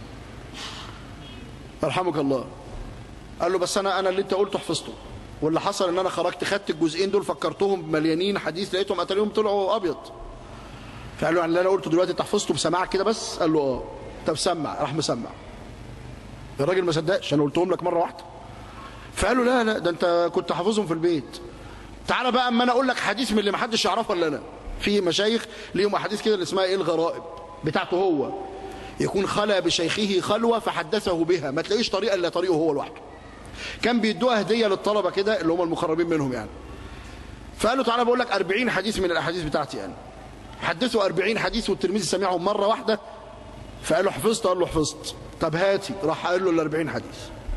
يرحمك الله قال له بس انا انا اللي انت قلته حفظته واللي حصل ان انا خرجت خدت الجزئين دول فكرتهم مليانين حديث لقيتهم اتاريهم طلعوا ابيض فقال له يعني اللي انا قلته دلوقتي انت حفظته بسماعك كده بس قال له اه طب سمع راح مسمع الراجل ما صدقش انا قلتهم لك مره واحده فقالوا لا لا ده انت كنت حافظهم في البيت تعالى بقى اما انا اقول لك حديث من اللي ما حدش يعرفه الا انا في مشايخ ليهم احاديث كده اللي اسمها ايه الغرائب بتاعته هو يكون خلى بشيخه خلوه فحدثه بها ما تلاقيش طريقه الا طريقه هو لوحده كان بيدوها هديه للطلبه كده اللي هم المقربين منهم يعني فقالوا تعالى بقول لك 40 حديث من الاحاديث بتاعتي يعني حدثوا 40 حديث والترمذي سمعهم مره واحده فقالوا حفظت قال له حفظت طب هاتي راح قال له ال 40 حديث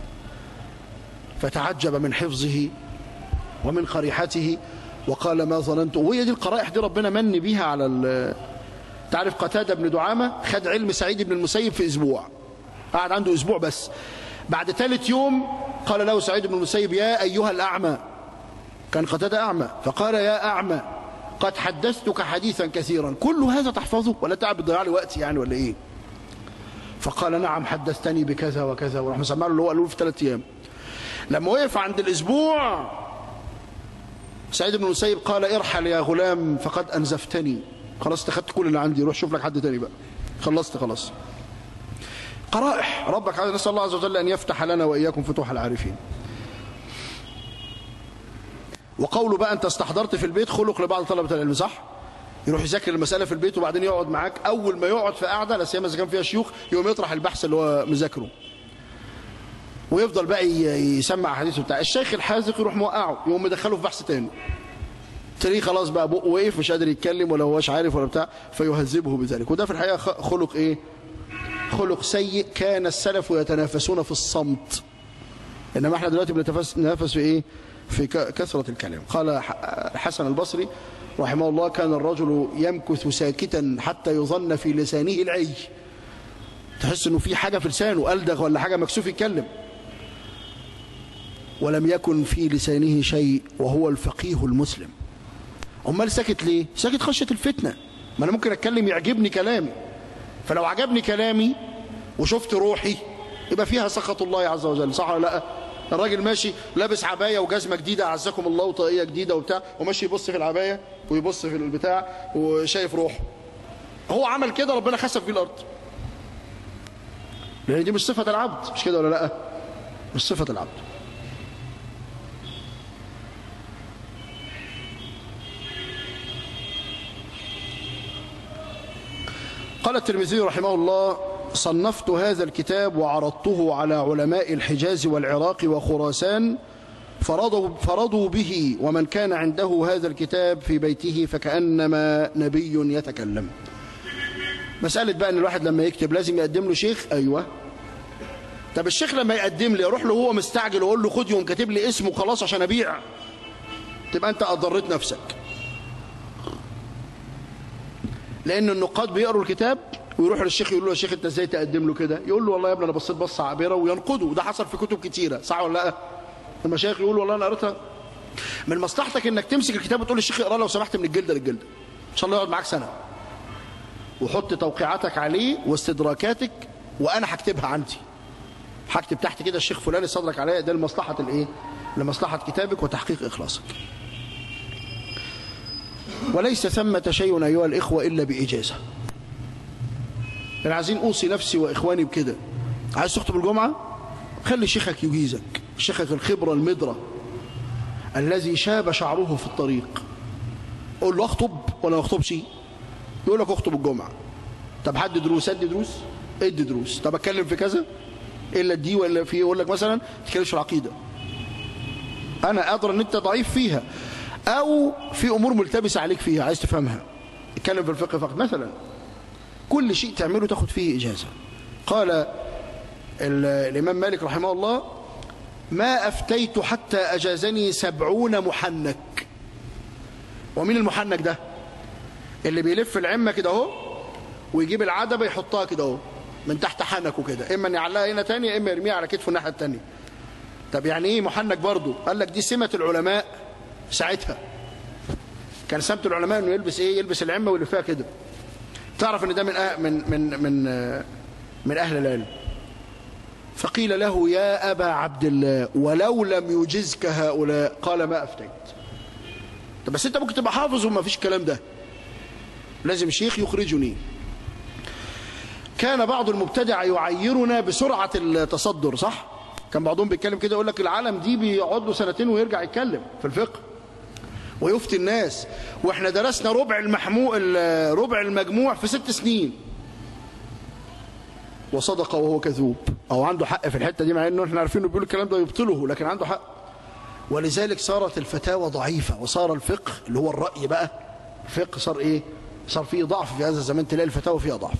فتعجب من حفظه ومن قريحته وقال ما ظننت وهي دي القرائح دي ربنا من بيها على تعرف قتادة بن دعامة خد علم سعيد بن المسيب في أسبوع قعد عنده أسبوع بس بعد ثالث يوم قال له سعيد بن المسيب يا أيها الأعمى كان قتادة أعمى فقال يا أعمى قد حدثتك حديثا كثيرا كل هذا تحفظه ولا تعب بتضيع لي وقت يعني ولا إيه فقال نعم حدثتني بكذا وكذا وراح مسمع له اللي هو قالوا في ثلاث أيام لما وقف عند الأسبوع سعيد بن المسيب قال ارحل يا غلام فقد أنزفتني خلاص اتخذت كل اللي عندي روح شوف لك حد تاني بقى خلصت خلاص قرائح ربك عز نسأل الله عز وجل أن يفتح لنا وإياكم فتوح العارفين وقوله بقى أنت استحضرت في البيت خلق لبعض طلبة العلم صح يروح يذاكر المسألة في البيت وبعدين يقعد معاك أول ما يقعد في قعدة لا سيما إذا كان فيها شيوخ يقوم يطرح البحث اللي هو مذاكره ويفضل بقى يسمع حديثه بتاع الشيخ الحاذق يروح موقعه يقوم مدخله في بحث تاني تلاقيه خلاص بقى بقه وقف مش قادر يتكلم ولا هوش عارف ولا بتاع فيهذبه بذلك وده في الحقيقة خلق ايه خلق سيء كان السلف يتنافسون في الصمت انما احنا دلوقتي بنتنافس في ايه في كثرة الكلام قال الحسن البصري رحمه الله كان الرجل يمكث ساكتا حتى يظن في لسانه العي تحس انه في حاجة في لسانه ألدغ ولا حاجة مكسوف يتكلم ولم يكن في لسانه شيء وهو الفقيه المسلم امال ساكت ليه ساكت خشيه الفتنه ما انا ممكن اتكلم يعجبني كلامي فلو عجبني كلامي وشفت روحي يبقى فيها سخط الله عز وجل صح ولا لا الراجل ماشي لابس عبايه وجزمه جديده اعزكم الله وطاقيه جديده وبتاع وماشي يبص في العبايه ويبص في البتاع وشايف روحه هو عمل كده ربنا خسف فيه الارض لان دي مش صفه العبد مش كده ولا لا مش صفه العبد قال الترمذي رحمه الله صنفت هذا الكتاب وعرضته على علماء الحجاز والعراق وخراسان فرضوا, فرضوا به ومن كان عنده هذا الكتاب في بيته فكأنما نبي يتكلم مسألة بقى أن الواحد لما يكتب لازم يقدم له شيخ أيوة طب الشيخ لما يقدم لي أروح له هو مستعجل وأقول له خد يوم كاتب لي اسمه خلاص عشان أبيع تبقى أنت أضريت نفسك لأن النقاد بيقروا الكتاب ويروح للشيخ يقول له يا شيخ انت ازاي تقدم له كده يقول له والله يا ابني انا بصيت بصه عابره وينقده وده حصل في كتب كتيره صح ولا لا المشايخ يقولوا والله انا قريتها من مصلحتك انك تمسك الكتاب وتقول للشيخ اقرا لو سمحت من الجلده للجلده ان شاء الله يقعد معاك سنه وحط توقيعاتك عليه واستدراكاتك وانا هكتبها عندي هكتب تحت كده الشيخ فلان استدرك عليا ده لمصلحه الايه لمصلحه كتابك وتحقيق اخلاصك وليس ثمة شيء أيها الإخوة إلا بإجازة أنا عايزين أوصي نفسي وإخواني بكده عايز تخطب الجمعة خلي شيخك يجيزك شيخك الخبرة المدرة الذي شاب شعره في الطريق قول له اخطب ولا ما اخطبش يقول لك اخطب الجمعة طب حد دروس ادي دروس ادي دروس طب اتكلم في كذا الا دي ولا في يقول لك مثلا ما تتكلمش في العقيده انا ادرى ان انت ضعيف فيها او في امور ملتبسه عليك فيها عايز تفهمها اتكلم في الفقه فقط مثلا كل شيء تعمله تاخد فيه اجازه قال الامام مالك رحمه الله ما افتيت حتى اجازني سبعون محنك ومين المحنك ده اللي بيلف العمه كده اهو ويجيب العدبه يحطها كده اهو من تحت حنكه كده اما ان يعلقها هنا تاني اما يرميها على كتفه الناحيه التانيه طب يعني ايه محنك برضه قال لك دي سمه العلماء ساعتها كان سمة العلماء انه يلبس ايه يلبس العمه ويلفها كده تعرف ان ده من أه من من من من اهل العلم فقيل له يا ابا عبد الله ولو لم يجزك هؤلاء قال ما افتيت طب بس انت ممكن تبقى حافظ وما فيش الكلام ده لازم شيخ يخرجني كان بعض المبتدع يعيرنا بسرعه التصدر صح كان بعضهم بيتكلم كده يقول لك العالم دي بيقعد له سنتين ويرجع يتكلم في الفقه ويفتي الناس واحنا درسنا ربع المحموع ربع المجموع في ست سنين وصدق وهو كذوب او عنده حق في الحته دي مع انه احنا عارفين انه بيقول الكلام ده يبطله لكن عنده حق ولذلك صارت الفتاوى ضعيفه وصار الفقه اللي هو الراي بقى الفقه صار ايه صار فيه ضعف في هذا الزمان تلاقي الفتاوى فيها ضعف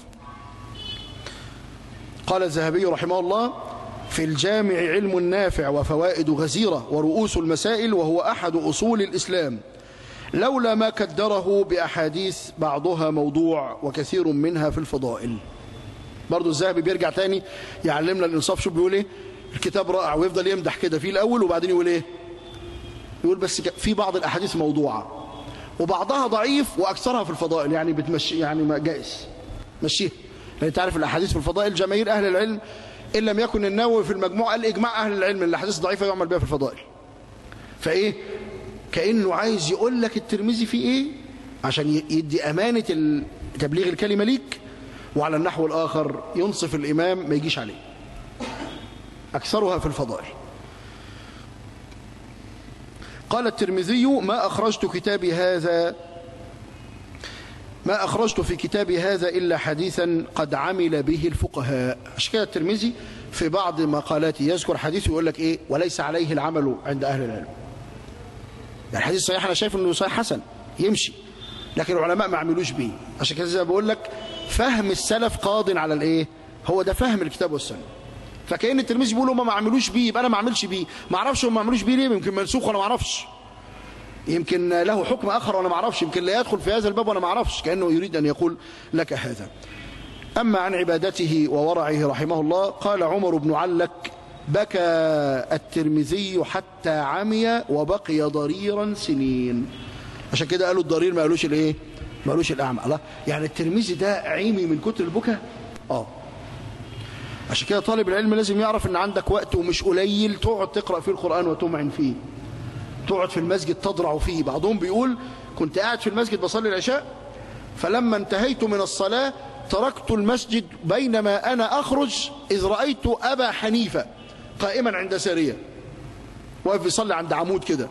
قال الذهبي رحمه الله في الجامع علم نافع وفوائد غزيرة ورؤوس المسائل وهو أحد أصول الإسلام لولا ما كدره بأحاديث بعضها موضوع وكثير منها في الفضائل برضو الذهبي بيرجع تاني يعلمنا الإنصاف شو بيقول إيه الكتاب رائع ويفضل يمدح كده فيه الأول وبعدين يقول إيه يقول بس في بعض الأحاديث موضوعة وبعضها ضعيف وأكثرها في الفضائل يعني بتمشي يعني جائز مشيها لأن تعرف الأحاديث في الفضائل جماهير أهل العلم إن لم يكن النووي في المجموع قال إجماع أهل العلم الأحاديث ضعيفة يعمل بها في الفضائل فإيه كأنه عايز يقول لك الترمذي في إيه عشان يدي أمانة تبليغ الكلمة ليك وعلى النحو الآخر ينصف الإمام ما يجيش عليه أكثرها في الفضائل قال الترمذي ما أخرجت كتابي هذا ما أخرجت في كتابي هذا إلا حديثا قد عمل به الفقهاء عشان كده الترمذي في بعض مقالاته يذكر حديث يقول لك إيه وليس عليه العمل عند أهل العلم يعني الحديث صحيح أنا شايف أنه صحيح حسن يمشي لكن العلماء ما عملوش بيه عشان كده زي ما بقول لك فهم السلف قاض على الإيه هو ده فهم الكتاب والسنة فكأن الترمذي بيقول هم ما عملوش بيه يبقى أنا ما عملش بيه ما أعرفش هم ما عملوش بيه ليه يمكن منسوخ وأنا ما أعرفش يمكن له حكم آخر وأنا ما أعرفش يمكن لا يدخل في هذا الباب وأنا ما أعرفش كأنه يريد أن يقول لك هذا أما عن عبادته وورعه رحمه الله قال عمر بن علك بكى الترمذي حتى عمي وبقي ضريرا سنين عشان كده قالوا الضرير ما قالوش الايه ما قالوش الاعمى الله يعني الترمذي ده عيمي من كتر البكا اه عشان كده طالب العلم لازم يعرف ان عندك وقت ومش قليل تقعد تقرا فيه القران وتمعن فيه تقعد في المسجد تضرع فيه بعضهم بيقول كنت قاعد في المسجد بصلي العشاء فلما انتهيت من الصلاه تركت المسجد بينما انا اخرج اذ رايت ابا حنيفه قائما عند ساريه واقف يصلي عند عمود كده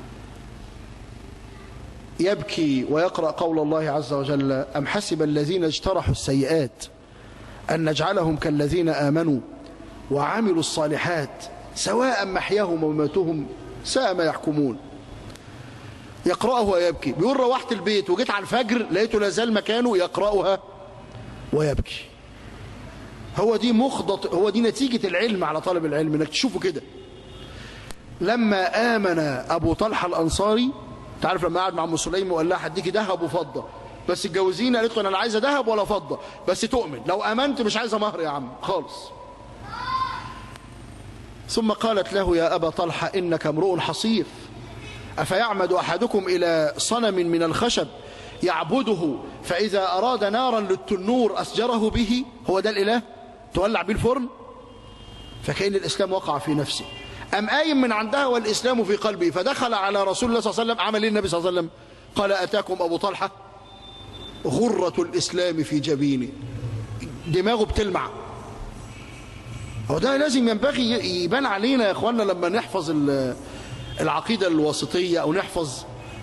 يبكي ويقرأ قول الله عز وجل أم حسب الذين اجترحوا السيئات أن نجعلهم كالذين آمنوا وعملوا الصالحات سواء محياهم ومماتهم ساء ما يحكمون يقرأه ويبكي بيقول روحت البيت وجيت على الفجر لقيته لازال مكانه يقرأها ويبكي هو دي مخضط هو دي نتيجة العلم على طالب العلم انك تشوفه كده لما آمن أبو طلحة الأنصاري تعرف لما قعد مع ام سليم وقال لها هديكي ذهب وفضه بس اتجوزيني قالت له انا لا عايزه ذهب ولا فضه بس تؤمن لو امنت مش عايزه مهر يا عم خالص ثم قالت له يا ابا طلحه انك امرؤ حصيف افيعمد احدكم الى صنم من الخشب يعبده فاذا اراد نارا للتنور اسجره به هو ده الاله تولع به الفرن فكأن الاسلام وقع في نفسه أم قايم من عندها والإسلام في قلبه فدخل على رسول الله صلى الله عليه وسلم عمل النبي صلى الله عليه وسلم قال أتاكم أبو طلحة غرة الإسلام في جبينه دماغه بتلمع هو ده لازم ينبغي يبان علينا يا إخواننا لما نحفظ العقيدة الوسطية أو نحفظ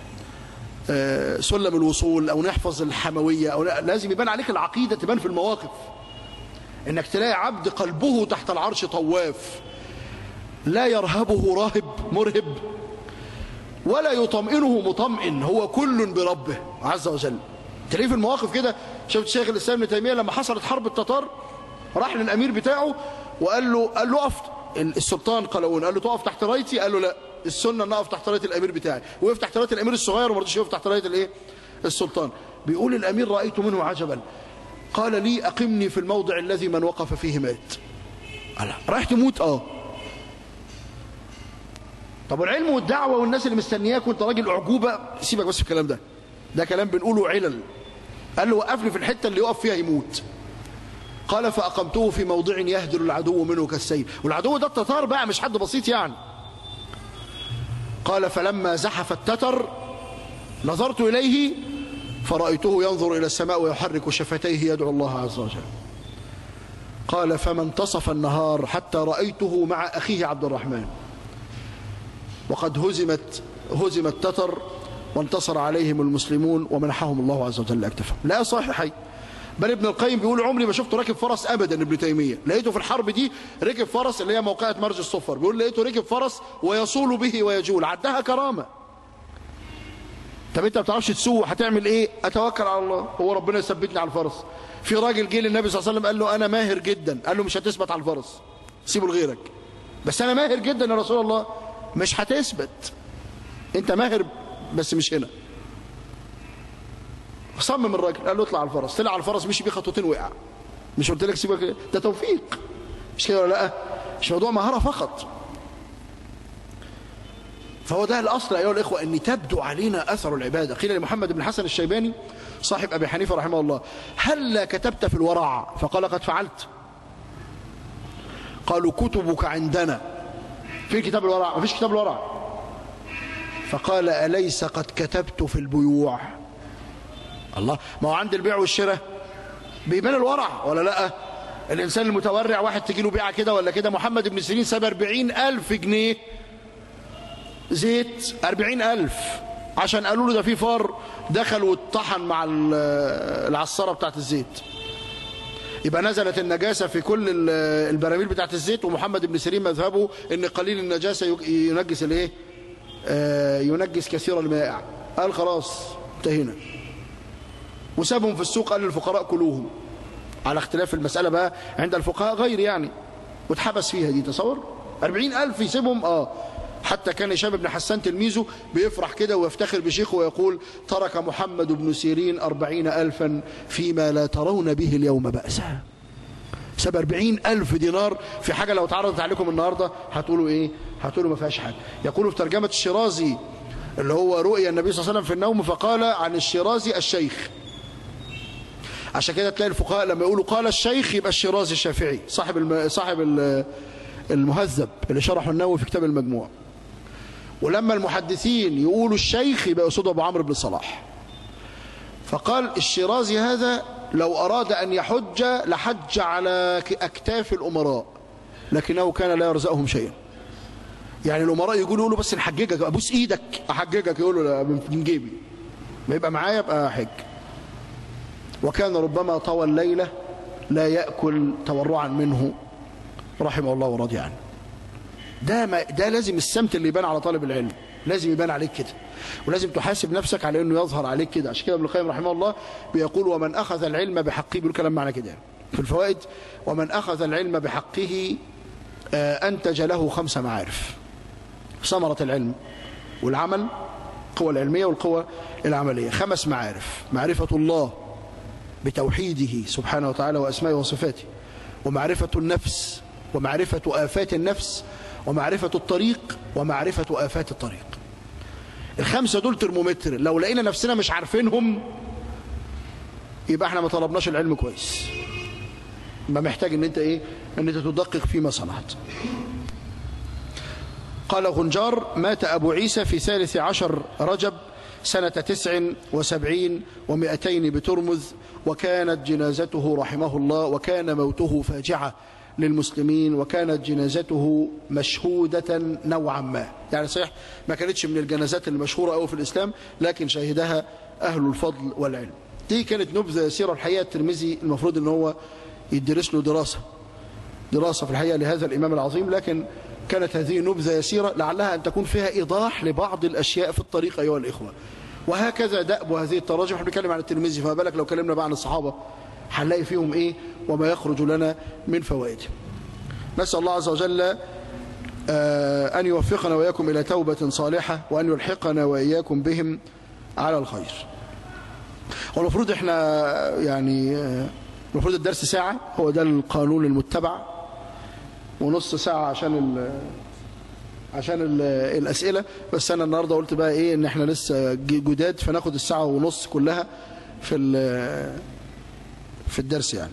سلم الوصول أو نحفظ الحموية أو لازم يبان عليك العقيدة تبان في المواقف إنك تلاقي عبد قلبه تحت العرش طواف لا يرهبه راهب مرهب ولا يطمئنه مطمئن هو كل بربه عز وجل تلاقيه في المواقف كده شفت شيخ الاسلام ابن تيميه لما حصلت حرب التتار راح للامير بتاعه وقال له قال له اقف السلطان قلاوون قال له تقف تحت رايتي قال له لا السنه ان اقف تحت رايه الامير بتاعي وقف تحت رايه الامير الصغير وما رضيش يقف تحت رايه الايه السلطان بيقول الامير رايت منه عجبا قال لي اقمني في الموضع الذي من وقف فيه مات قال رايح تموت اه طب العلم والدعوة والناس اللي مستنياك وانت راجل أعجوبة سيبك بس في الكلام ده ده كلام بنقوله علل قال له وقفني في الحتة اللي يقف فيها يموت قال فأقمته في موضع يهدر العدو منه كالسيل والعدو ده التتار بقى مش حد بسيط يعني قال فلما زحف التتر نظرت إليه فرأيته ينظر إلى السماء ويحرك شفتيه يدعو الله عز وجل قال فما انتصف النهار حتى رأيته مع أخيه عبد الرحمن وقد هزمت هزم التتر وانتصر عليهم المسلمون ومنحهم الله عز وجل اكتفهم لا صحيحي بل ابن القيم بيقول عمري ما شفته راكب فرس ابدا ابن تيميه لقيته في الحرب دي ركب فرس اللي هي موقعه مرج الصفر بيقول لقيته ركب فرس ويصول به ويجول عدها كرامه طب انت ما بتعرفش تسوق هتعمل ايه اتوكل على الله هو ربنا يثبتني على الفرس في راجل جه للنبي صلى الله عليه وسلم قال له انا ماهر جدا قال له مش هتثبت على الفرس سيبه لغيرك بس انا ماهر جدا يا رسول الله مش هتثبت انت ماهر بس مش هنا صمم الراجل قال له اطلع على الفرس طلع على الفرس مشي بيه خطوتين وقع مش قلت لك سيبك ده توفيق مش كده ولا لا مش موضوع مهاره فقط فهو ده الاصل ايها الاخوه ان تبدو علينا اثر العباده قيل لمحمد بن الحسن الشيباني صاحب ابي حنيفه رحمه الله هل كتبت في الورع فقال قد فعلت قالوا كتبك عندنا فين كتاب الورع مفيش كتاب الورع فقال أليس قد كتبت في البيوع الله ما هو عند البيع والشراء بيبان الورع ولا لا الإنسان المتورع واحد تجي له بيعة كده ولا كده محمد بن سيرين ساب 40 ألف جنيه زيت 40 ألف عشان قالوا له ده في فار دخل واتطحن مع العصارة بتاعت الزيت يبقى نزلت النجاسة في كل البراميل بتاعت الزيت ومحمد بن سيرين مذهبه ان قليل النجاسة ينجس الايه آه ينجس كثير المائع قال خلاص انتهينا وسابهم في السوق قال للفقراء كلوهم على اختلاف المسألة بقى عند الفقهاء غير يعني واتحبس فيها دي تصور أربعين ألف يسيبهم اه حتى كان هشام بن حسان تلميذه بيفرح كده ويفتخر بشيخه ويقول ترك محمد بن سيرين أربعين ألفا فيما لا ترون به اليوم بأسا ساب أربعين ألف دينار في حاجة لو اتعرضت عليكم النهاردة هتقولوا إيه هتقولوا ما فيهاش حاجة يقولوا في ترجمة الشيرازي اللي هو رؤيا النبي صلى الله عليه وسلم في النوم فقال عن الشيرازي الشيخ عشان كده تلاقي الفقهاء لما يقولوا قال الشيخ يبقى الشيرازي الشافعي صاحب الم... صاحب ال... المهذب اللي شرحه النووي في كتاب المجموع ولما المحدثين يقولوا الشيخ يبقى يقصده ابو عمرو بن صلاح فقال الشيرازي هذا لو أراد أن يحج لحج على أكتاف الأمراء لكنه كان لا يرزقهم شيئا يعني الأمراء يقولوا يقولوا بس نحججك أبوس إيدك أحججك يقولوا لا من جيبي ما يبقى معايا يبقى حج وكان ربما طوى الليلة لا يأكل تورعا منه رحمه الله ورضي عنه ده, ما ده لازم السمت اللي يبان على طالب العلم لازم يبان عليك كده ولازم تحاسب نفسك على انه يظهر عليك كده عشان كده ابن القيم رحمه الله بيقول ومن اخذ العلم بحقه بيقول كلام معنى كده يعني في الفوائد ومن اخذ العلم بحقه انتج له خمس معارف ثمرة العلم والعمل القوة العلمية والقوة العملية خمس معارف معرفة الله بتوحيده سبحانه وتعالى وأسمائه وصفاته ومعرفة النفس ومعرفة آفات النفس ومعرفة الطريق ومعرفة آفات الطريق الخمسة دول ترمومتر لو لقينا نفسنا مش عارفينهم يبقى احنا ما طلبناش العلم كويس ما محتاج ان انت ايه ان انت تدقق فيما صنعت قال غنجار مات ابو عيسى في ثالث عشر رجب سنة تسع وسبعين ومئتين بترمذ وكانت جنازته رحمه الله وكان موته فاجعة للمسلمين وكانت جنازته مشهودة نوعا ما يعني صحيح ما كانتش من الجنازات المشهورة أو في الإسلام لكن شهدها أهل الفضل والعلم دي كانت نبذة يسيرة الحقيقة الترمذي المفروض أن هو يدرس له دراسة دراسة في الحقيقة لهذا الإمام العظيم لكن كانت هذه نبذة يسيرة لعلها أن تكون فيها إيضاح لبعض الأشياء في الطريق أيها الإخوة وهكذا دأب هذه التراجم احنا بنتكلم عن الترمذي فما بالك لو كلمنا بقى عن الصحابة هنلاقي فيهم إيه وما يخرج لنا من فوائده نسأل الله عز وجل أن يوفقنا وإياكم إلى توبة صالحة وأن يلحقنا وإياكم بهم على الخير والمفروض احنا يعني المفروض الدرس ساعة هو ده القانون المتبع ونص ساعة عشان ال عشان ال الأسئلة بس أنا النهاردة قلت بقى إيه إن إحنا لسه جداد فناخد الساعة ونص كلها في في الدرس يعني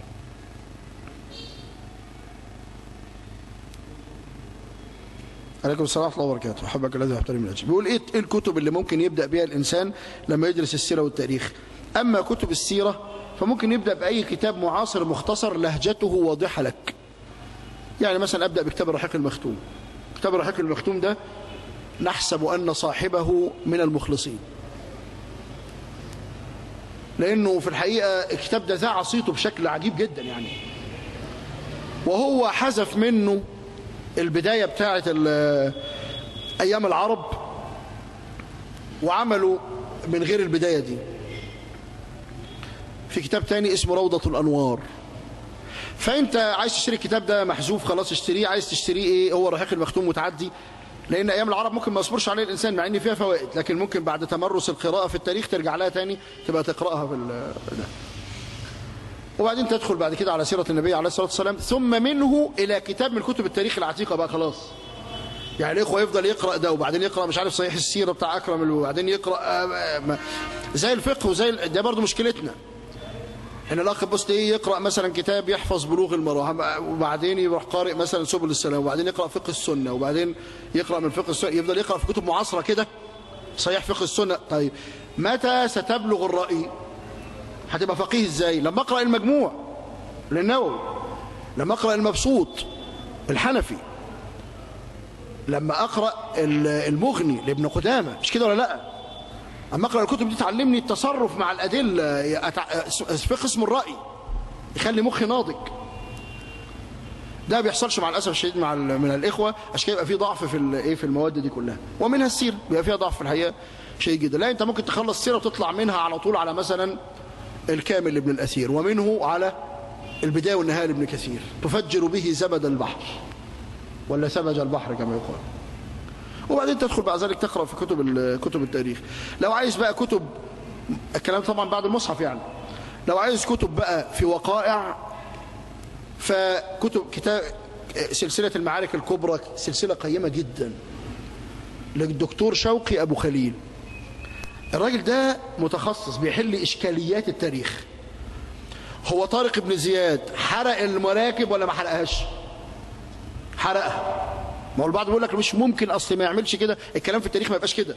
عليكم السلام ورحمة الله وبركاته حبك الذي يحترم من أجل بيقول إيه الكتب اللي ممكن يبدأ بها الإنسان لما يدرس السيرة والتاريخ أما كتب السيرة فممكن يبدأ بأي كتاب معاصر مختصر لهجته واضحة لك يعني مثلا أبدأ بكتاب الرحيق المختوم كتاب الرحيق المختوم ده نحسب أن صاحبه من المخلصين لأنه في الحقيقة الكتاب ده ذاع صيته بشكل عجيب جدا يعني وهو حذف منه البداية بتاعة أيام العرب وعملوا من غير البداية دي في كتاب تاني اسمه روضة الأنوار فأنت عايز تشتري الكتاب ده محذوف خلاص اشتريه عايز تشتريه ايه هو الرحيق المختوم متعدي لأن أيام العرب ممكن ما يصبرش عليه الإنسان مع إن فيها فوائد لكن ممكن بعد تمرس القراءة في التاريخ ترجع لها تاني تبقى تقرأها في ده وبعدين تدخل بعد كده على سيرة النبي عليه الصلاة والسلام ثم منه إلى كتاب من كتب التاريخ العتيقة بقى خلاص يعني الإخوة يفضل يقرأ ده وبعدين يقرأ مش عارف صحيح السيرة بتاع أكرم وبعدين يقرأ زي الفقه وزي ده برضه مشكلتنا ان الاخ بص ايه يقرا مثلا كتاب يحفظ بلوغ المراه وبعدين يروح قارئ مثلا سبل السلام وبعدين يقرا فقه السنه وبعدين يقرا من فقه السنه يفضل يقرا في كتب معاصره كده صحيح فقه السنه طيب متى ستبلغ الراي هتبقى فقيه ازاي لما اقرا المجموع للنووي لما اقرا المبسوط الحنفي لما اقرا المغني لابن قدامه مش كده ولا لا اما اقرا الكتب دي تعلمني التصرف مع الادله فقه اسمه الراي يخلي مخي ناضج ده بيحصلش مع الاسف الشديد مع من الاخوه عشان كده يبقى في ضعف في الايه في المواد دي كلها ومنها السيره بيبقى فيها ضعف في الحقيقه شيء جدا لا انت ممكن تخلص سيره وتطلع منها على طول على مثلا الكامل لابن الاثير ومنه على البدايه والنهايه لابن كثير تفجر به زبد البحر ولا سبج البحر كما يقال وبعدين تدخل بعد ذلك تقرأ في كتب ال- كتب التاريخ لو عايز بقى كتب الكلام طبعا بعد المصحف يعني لو عايز كتب بقى في وقائع فكتب كتاب سلسلة المعارك الكبرى سلسلة قيمة جدا للدكتور شوقي أبو خليل الراجل ده متخصص بيحل إشكاليات التاريخ هو طارق بن زياد حرق المراكب ولا ما حرقهاش حرقها ما هو البعض بيقول لك مش ممكن اصل ما يعملش كده الكلام في التاريخ ما يبقاش كده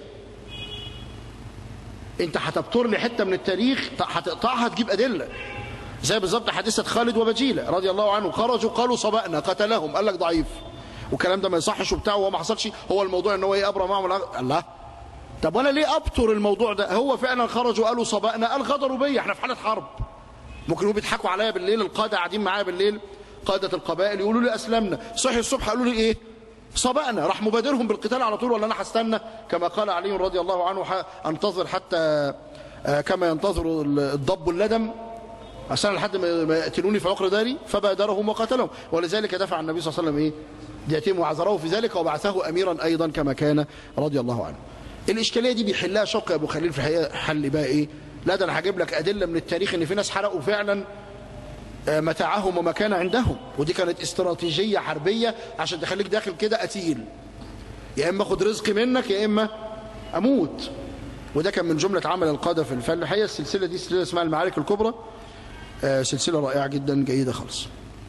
انت هتبتر لي حته من التاريخ هتقطعها تجيب ادله زي بالظبط حادثه خالد وبجيله رضي الله عنه خرجوا قالوا سبقنا قتلهم قال لك ضعيف والكلام ده ما يصحش وبتاع وهو ما حصلش هو الموضوع ان هو ايه ابرى معهم الأغ- الله طب وانا ليه ابتر الموضوع ده هو فعلا خرجوا قالوا سبقنا قال غدروا بيا احنا في حاله حرب ممكن يكونوا بيضحكوا عليا بالليل القاده قاعدين معايا بالليل قاده القبائل يقولوا لي اسلمنا صحي الصبح قالوا لي ايه سبقنا راح مبادرهم بالقتال على طول ولا انا هستنى كما قال علي رضي الله عنه ح- انتظر حتى آه، كما ينتظر الضب اللدم عشان لحد ما ما يقتلوني في عقر داري فبادرهم وقتلهم ولذلك دفع النبي صلى الله عليه وسلم ايه ديتهم وعذره في ذلك وبعثه اميرا ايضا كما كان رضي الله عنه الاشكاليه دي بيحلها شوقي ابو خليل في الحقيقه حل بقى ايه لا ده انا هجيب لك ادله من التاريخ ان في ناس حرقوا فعلا آه، متاعهم وما كان عندهم ودي كانت استراتيجيه حربيه عشان تخليك داخل كده قتيل يا اما اخد رزقي منك يا اما اموت وده كان من جمله عمل القاده في الفل الحقيقه السلسله دي سلسله اسمها المعارك الكبرى آه، سلسله رائعه جدا جيده خالص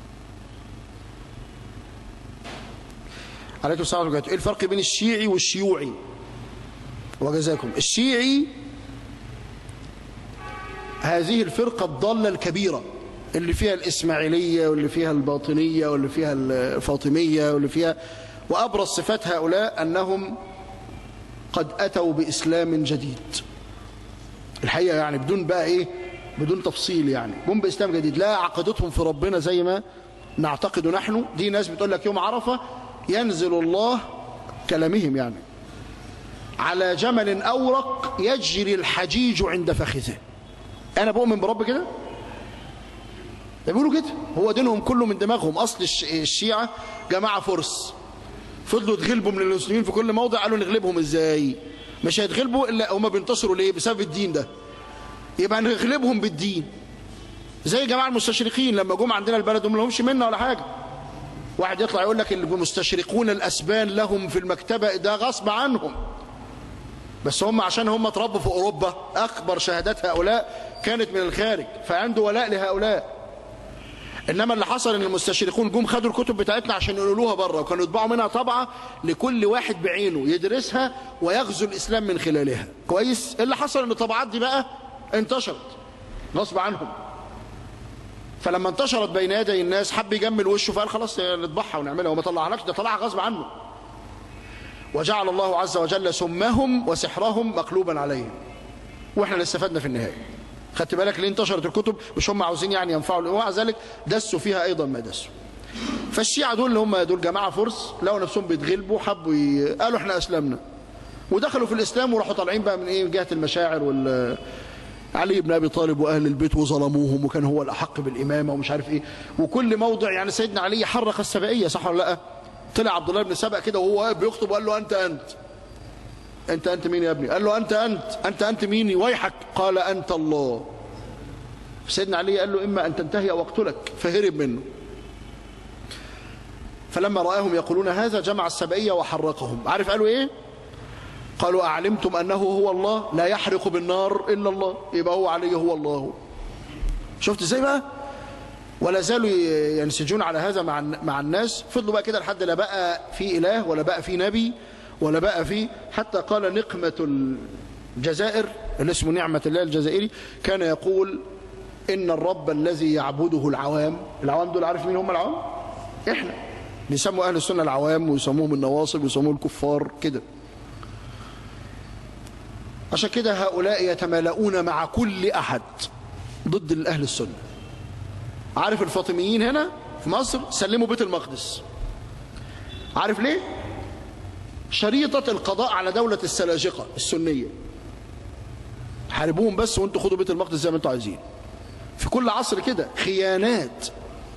عليكم السلام ورحمه الله ايه الفرق بين الشيعي والشيوعي وجزاكم الشيعي هذه الفرقة الضالة الكبيرة اللي فيها الإسماعيلية واللي فيها الباطنية واللي فيها الفاطمية واللي فيها وأبرز صفات هؤلاء أنهم قد أتوا بإسلام جديد الحقيقة يعني بدون بقى إيه بدون تفصيل يعني هم بإسلام جديد لا عقيدتهم في ربنا زي ما نعتقد نحن دي ناس بتقول لك يوم عرفة ينزل الله كلامهم يعني على جمل أورق يجري الحجيج عند فخذه أنا بؤمن برب كده ده بيقولوا كده هو دينهم كله من دماغهم أصل الش- الشيعة جماعة فرس فضلوا يتغلبوا من المسلمين في كل موضع قالوا نغلبهم ازاي مش هيتغلبوا الا هم بينتصروا ليه بسبب الدين ده يبقى نغلبهم بالدين زي جماعه المستشرقين لما جم عندنا البلد هم لهمش منا ولا حاجه واحد يطلع يقول لك المستشرقون الاسبان لهم في المكتبه ده غصب عنهم بس هم عشان هم اتربوا في اوروبا اكبر شهادات هؤلاء كانت من الخارج فعنده ولاء لهؤلاء انما اللي حصل ان المستشرقون جم خدوا الكتب بتاعتنا عشان ينقلوها بره وكانوا يطبعوا منها طبعه لكل واحد بعينه يدرسها ويغزو الاسلام من خلالها كويس اللي حصل ان الطبعات دي بقى انتشرت غصب عنهم فلما انتشرت بين يدي الناس حب يجمل وشه فقال خلاص نطبعها ونعملها وما طلعناش ده طلعها غصب عنه وجعل الله عز وجل سمهم وسحرهم مقلوبا عليهم واحنا اللي استفدنا في النهايه خدت بالك ليه انتشرت الكتب مش هم عاوزين يعني ينفعوا ومع ذلك دسوا فيها ايضا ما دسوا فالشيعة دول اللي هم دول جماعة فرس لقوا نفسهم بيتغلبوا حبوا ي... قالوا احنا اسلمنا ودخلوا في الاسلام وراحوا طالعين بقى من ايه من جهة المشاعر وال علي بن ابي طالب واهل البيت وظلموهم وكان هو الاحق بالامامه ومش عارف ايه وكل موضع يعني سيدنا علي حرق السبعيه صح ولا لا طلع عبد الله بن سبأ كده وهو واقف بيخطب وقال له انت انت انت انت مين يا ابني قال له انت انت انت انت مين ويحك قال انت الله سيدنا علي قال له اما ان تنتهي او اقتلك فهرب منه فلما راهم يقولون هذا جمع السبعيه وحرقهم عارف قالوا ايه قالوا اعلمتم انه هو الله لا يحرق بالنار الا الله يبقى هو علي هو الله شفت ازاي بقى ولا زالوا ينسجون على هذا مع مع الناس فضلوا بقى كده لحد لا بقى في اله ولا بقى في نبي ولا بقى في حتى قال نقمة الجزائر اللي اسمه نعمة الله الجزائري كان يقول إن الرب الذي يعبده العوام العوام دول عارف مين هم العوام إحنا بيسموا أهل السنة العوام ويسموهم النواصب ويسموهم الكفار كده عشان كده هؤلاء يتمالؤون مع كل أحد ضد الأهل السنة عارف الفاطميين هنا في مصر سلموا بيت المقدس عارف ليه شريطة القضاء على دولة السلاجقة السنية حاربوهم بس وانتوا خدوا بيت المقدس زي ما انتوا عايزين في كل عصر كده خيانات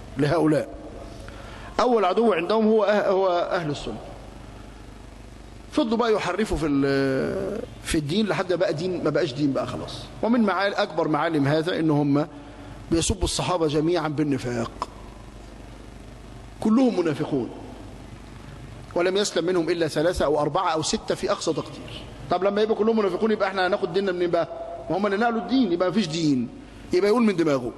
لهؤلاء أول عدو عندهم هو أه هو أهل السنة فضلوا بقى يحرفوا في ال- في الدين لحد ما بقى دين ما بقاش دين بقى خلاص ومن معال اكبر معالم هذا ان هم بيسبوا الصحابه جميعا بالنفاق كلهم منافقون ولم يسلم منهم الا ثلاثه او اربعه او سته في اقصى تقدير طب لما يبقى كلهم منافقون يبقى احنا هناخد ديننا منين بقى ما هم اللي نقلوا الدين يبقى مفيش دين يبقى يقول من دماغه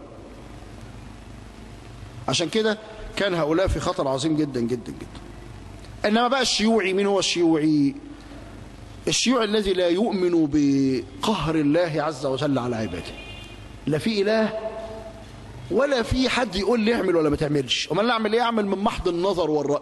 عشان كده كان هؤلاء في خطر عظيم جدا جدا جدا انما بقى الشيوعي مين هو الشيوعي الشيوعي الذي لا يؤمن بقهر الله عز وجل على عباده لا في اله ولا في حد يقول لي اعمل ولا ما تعملش امال اعمل ايه اعمل من محض النظر والراي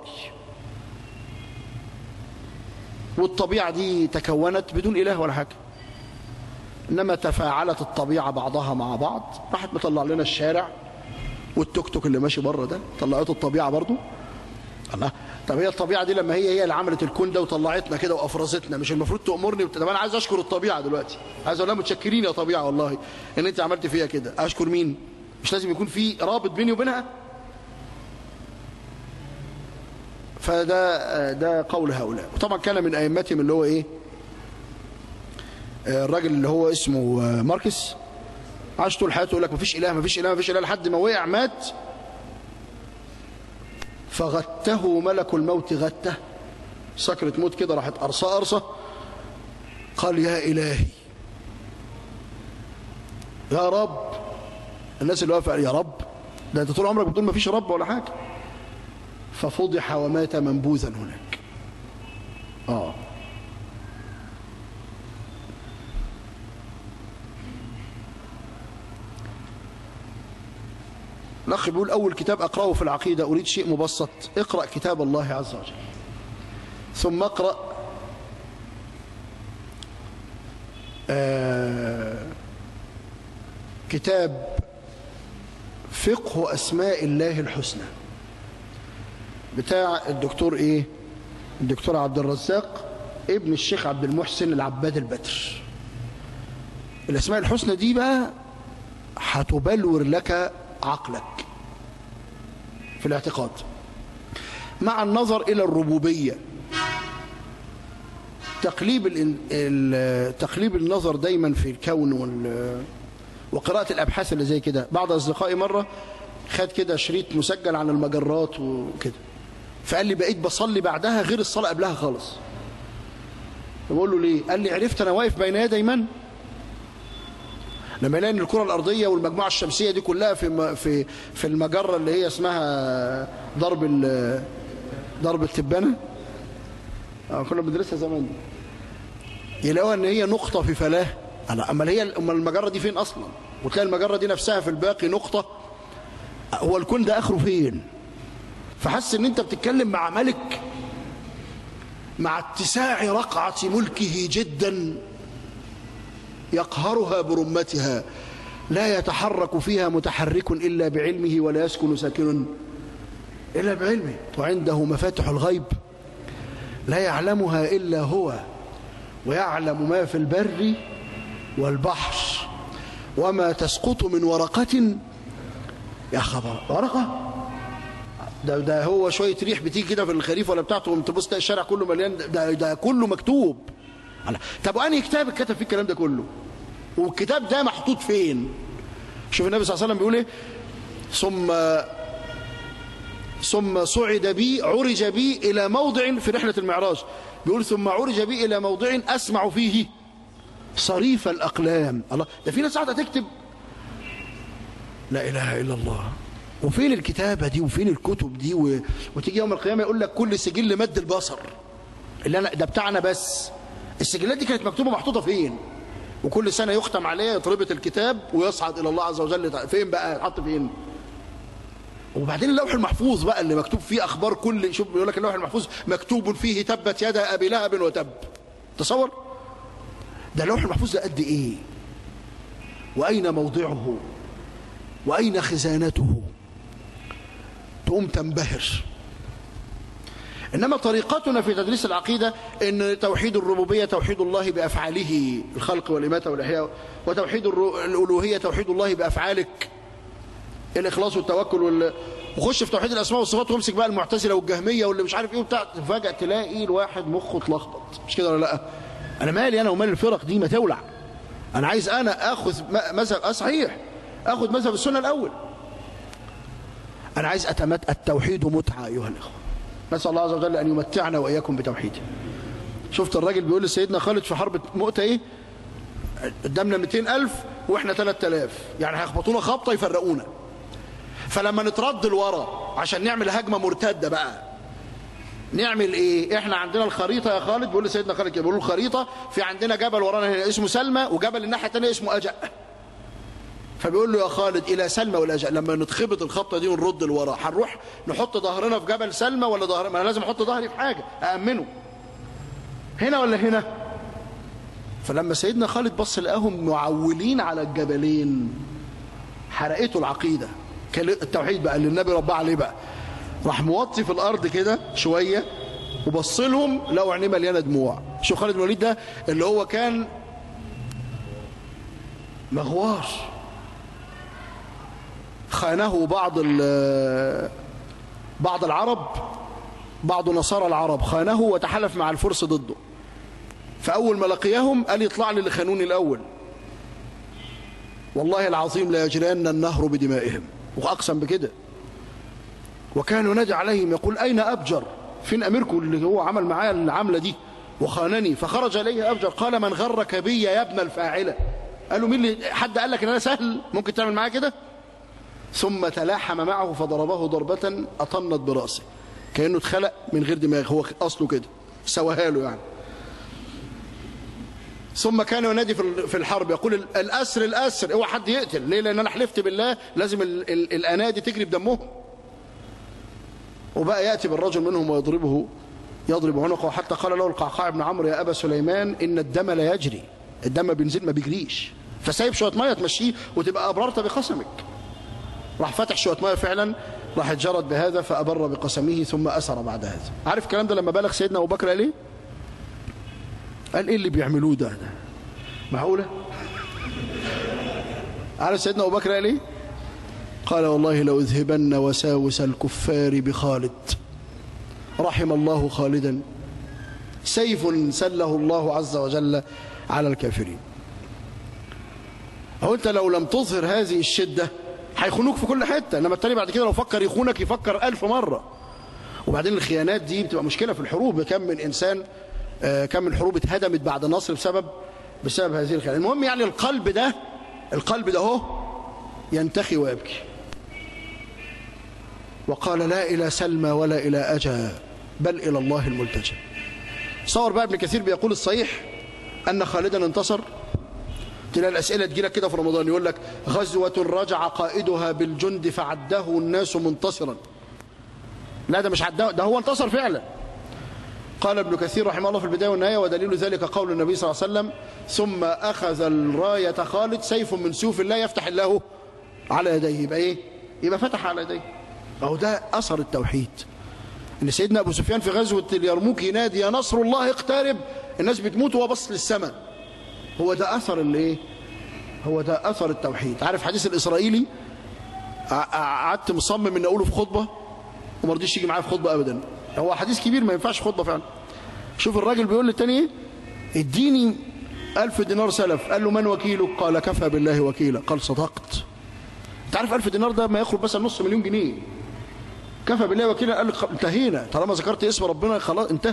والطبيعه دي تكونت بدون اله ولا حاجه انما تفاعلت الطبيعه بعضها مع بعض راحت مطلع لنا الشارع والتوك توك اللي ماشي بره ده طلعته الطبيعه برضو الله طب هي الطبيعه دي لما هي هي اللي عملت الكون ده وطلعتنا كده وافرزتنا مش المفروض تامرني وت- طب انا عايز اشكر الطبيعه دلوقتي عايز اقول لها متشكرين يا طبيعه والله ان انت عملت فيها كده اشكر مين مش لازم يكون في رابط بيني وبينها فده ده قول هؤلاء وطبعا كان من ائمتهم اللي هو ايه آه، الراجل اللي هو اسمه آه، ماركس عاش طول حياته يقول لك مفيش اله مفيش اله مفيش اله لحد ما وقع مات فغته ملك الموت غته سكرة موت كده راحت قرصة قرصة قال يا إلهي يا رب الناس اللي واقفة قال يا رب ده انت طول عمرك بتقول ما فيش رب ولا حاجة ففضح ومات منبوذا هناك اه الأخ بيقول أول كتاب أقرأه في العقيدة أريد شيء مبسط اقرأ كتاب الله عز وجل ثم اقرأ آه كتاب فقه أسماء الله الحسنى بتاع الدكتور إيه الدكتور عبد الرزاق ابن الشيخ عبد المحسن العباد البدر الأسماء الحسنى دي بقى هتبلور لك عقلك في الاعتقاد مع النظر إلى الربوبية تقليب ال- ال- تقليب النظر دايما في الكون وال وقراءة الأبحاث اللي زي كده بعض أصدقائي مرة خد كده شريط مسجل عن المجرات وكده فقال لي بقيت بصلي بعدها غير الصلاة قبلها خالص بقول له ليه قال لي عرفت أنا واقف بين يدي من لما يلاقي ان الكره الارضيه والمجموعه الشمسيه دي كلها في م- في في المجره اللي هي اسمها ضرب ال- ضرب التبانه اه كنا بندرسها زمان دي يلاقوها ان هي نقطه في فلاه أنا- امال هي امال المجره دي فين اصلا وتلاقي المجره دي نفسها في الباقي نقطه هو الكون ده اخره فين فحس ان انت بتتكلم مع ملك مع اتساع رقعه ملكه جدا يقهرها برمتها لا يتحرك فيها متحرك إلا بعلمه ولا يسكن ساكن إلا بعلمه وعنده مفاتح الغيب لا يعلمها إلا هو ويعلم ما في البر والبحر وما تسقط من ورقة يا خبر ورقة ده, ده هو شوية ريح بتيجي كده في الخريف ولا بتاعته وانت تبص تلاقي الشارع كله مليان ده, ده كله مكتوب على- طب وأنهي كتاب اتكتب فيه الكلام ده كله والكتاب ده محطوط فين شوف النبي صلى الله عليه وسلم بيقول ايه ثم ثم صعد بي عرج بي إلى موضع في رحلة المعراج بيقول ثم عرج بي إلى موضع أسمع فيه صريف الأقلام الله ده في ناس قاعدة تكتب لا إله إلا الله وفين الكتابة دي وفين الكتب دي و... وتيجي يوم القيامة يقول لك كل سجل مد البصر اللي أنا ده بتاعنا بس السجلات دي كانت مكتوبة محطوطة فين وكل سنة يختم عليها يتربط الكتاب ويصعد إلى الله عز وجل فين بقى حط فين وبعدين اللوح المحفوظ بقى اللي مكتوب فيه أخبار كل شوف بيقول لك اللوح المحفوظ مكتوب فيه تبت يد أبي لهب وتب تصور ده اللوح المحفوظ ده قد إيه وأين موضعه وأين خزانته تقوم تنبهر إنما طريقتنا في تدريس العقيدة إن توحيد الربوبية توحيد الله بأفعاله الخلق والإماتة والإحياء وتوحيد الرو- الألوهية توحيد الله بأفعالك الاخلاص والتوكل وال... وخش في توحيد الاسماء والصفات وامسك بقى المعتزله والجهميه واللي مش عارف ايه وبتاع فجاه تلاقي الواحد مخه اتلخبط مش كده ولا لا انا مالي انا ومال الفرق دي ما تولع انا عايز انا اخذ م- مذهب اه صحيح اخذ مذهب السنه الاول انا عايز اتمت التوحيد متعه ايها الاخوه نسال الله عز وجل ان يمتعنا واياكم بتوحيده شفت الراجل بيقول لسيدنا خالد في حرب مؤتة ايه قدامنا 200000 واحنا 3000 يعني هيخبطونا خبطه يفرقونا فلما نترد لورا عشان نعمل هجمه مرتده بقى نعمل ايه احنا عندنا الخريطه يا خالد بيقول لسيدنا خالد كده بيقول له الخريطه في عندنا جبل ورانا هنا اسمه سلمى وجبل الناحيه الثانيه اسمه اجأ فبيقول له يا خالد الى سلمى ولا اجأ لما نتخبط الخبطه دي ونرد لورا هنروح نحط ظهرنا في جبل سلمى ولا ظهر ما انا لازم احط ظهري في حاجه امنه هنا ولا هنا فلما سيدنا خالد بص لقاهم معولين على الجبلين حرقته العقيده كان التوحيد بقى اللي النبي رباه عليه بقى راح موطي في الارض كده شويه وبص لهم لقوا عينيه مليانه دموع شوف خالد بن الوليد ده اللي هو كان مغوار خانه بعض ال- بعض العرب بعض نصارى العرب خانه وتحالف مع الفرس ضده فأول ما لقيهم قال يطلع لي اللي خانوني الأول والله العظيم لا يجرين النهر بدمائهم وأقسم بكده وكان ينادي عليهم يقول أين أبجر فين أميركم اللي هو عمل معايا العملة دي وخانني فخرج إليه أبجر قال من غرك بي يا ابن الفاعلة قالوا مين اللي حد قال لك ان انا سهل ممكن تعمل معايا كده ثم تلاحم معه فضربه ضربة أطنت برأسه كأنه اتخلق من غير دماغ هو أصله كده سواها له يعني ثم كان ينادي في في الحرب يقول الأسر الأسر اوعى حد يقتل ليه لأن أنا حلفت بالله لازم ال- ال- الأنادي تجري بدمهم وبقى يأتي بالرجل منهم ويضربه يضرب عنقه حتى قال له القعقاع بن عمرو يا أبا سليمان إن الدم لا يجري الدم بينزل ما بيجريش فسايب شوية مية تمشيه وتبقى أبررت بقسمك راح فتح شوية مية فعلا راح جرت بهذا فأبر بقسمه ثم أسر بعد هذا عارف الكلام ده لما بلغ سيدنا أبو بكر قال إيه قال إيه اللي بيعملوه ده, ده معقولة عارف سيدنا أبو بكر قال إيه قال والله لو اذهبن وساوس الكفار بخالد رحم الله خالدا سيف سله الله عز وجل على الكافرين هو انت لو لم تظهر هذه الشدة هيخونوك في كل حتة انما التاني بعد كده لو فكر يخونك يفكر ألف مرة وبعدين الخيانات دي بتبقى مشكلة في الحروب كم من إنسان آه، كم من حروب اتهدمت بعد النصر بسبب بسبب هذه الخيانات المهم يعني القلب ده القلب ده هو ينتخي ويبكي وقال لا إلى سلمى ولا إلى أجا بل إلى الله الملتجى صور بقى ابن كثير بيقول الصحيح أن خالدا انتصر تلاقي الأسئلة تجيلك كده في رمضان يقول لك غزوة رجع قائدها بالجند فعده الناس منتصرا لا ده مش عده ده هو انتصر فعلا قال ابن كثير رحمه الله في البداية والنهاية ودليل ذلك قول النبي صلى الله عليه وسلم ثم أخذ الراية خالد سيف من سيوف الله يفتح الله على يديه يبقى إيه يبقى فتح على يديه أهو ده أثر التوحيد ان سيدنا ابو سفيان في غزوه اليرموك ينادي يا نصر الله اقترب الناس بتموت وهو بص للسماء هو ده اثر اللي ايه هو ده اثر التوحيد عارف حديث الاسرائيلي ع- قعدت مصمم ان اقوله في خطبه وما رضيش يجي معايا في خطبه ابدا هو حديث كبير ما ينفعش خطبه فعلا شوف الراجل بيقول للتاني ايه اديني ألف دينار سلف قال له من وكيلك قال كفى بالله وكيلا قال صدقت انت عارف ألف دينار ده ما يخرج مثلا نص مليون جنيه كفى بالله وكيلا قال لك انتهينا طالما ذكرت اسم ربنا خلاص انتهى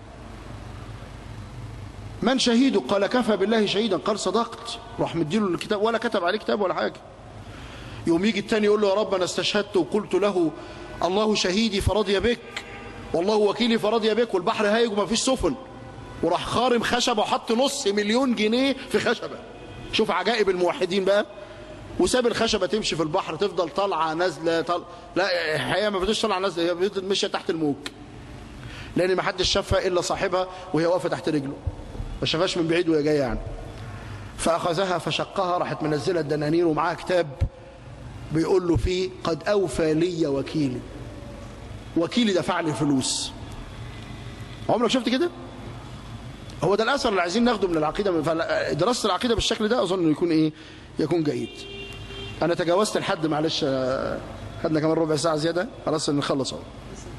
من شهيدك قال كفى بالله شهيدا قال صدقت راح مديله الكتاب ولا كتب عليه كتاب ولا حاجه يوم يجي التاني يقول له يا رب انا استشهدت وقلت له الله شهيدي فرضي بك والله وكيلي فرضي بك والبحر هايج وما فيش سفن وراح خارم خشبه وحط نص مليون جنيه في خشبه شوف عجائب الموحدين بقى وساب الخشبة تمشي في البحر تفضل طالعة نازلة طل... لا الحقيقة ما بتش طالعة نازلة هي بتفضل ماشية تحت الموج لأن ما حدش شافها إلا صاحبها وهي واقفة تحت رجله ما شافهاش من بعيد وهي جاية يعني فأخذها فشقها راحت منزلة الدنانير ومعاها كتاب بيقول له فيه قد أوفى لي وكيلي وكيلي دفع لي فلوس عمرك شفت كده؟ هو ده الأثر اللي عايزين ناخده من العقيدة من دراسة العقيدة بالشكل ده أظن إنه يكون إيه؟ يكون جيد انا تجاوزت الحد معلش آه، خدنا كمان ربع ساعه زياده خلاص نخلص اهو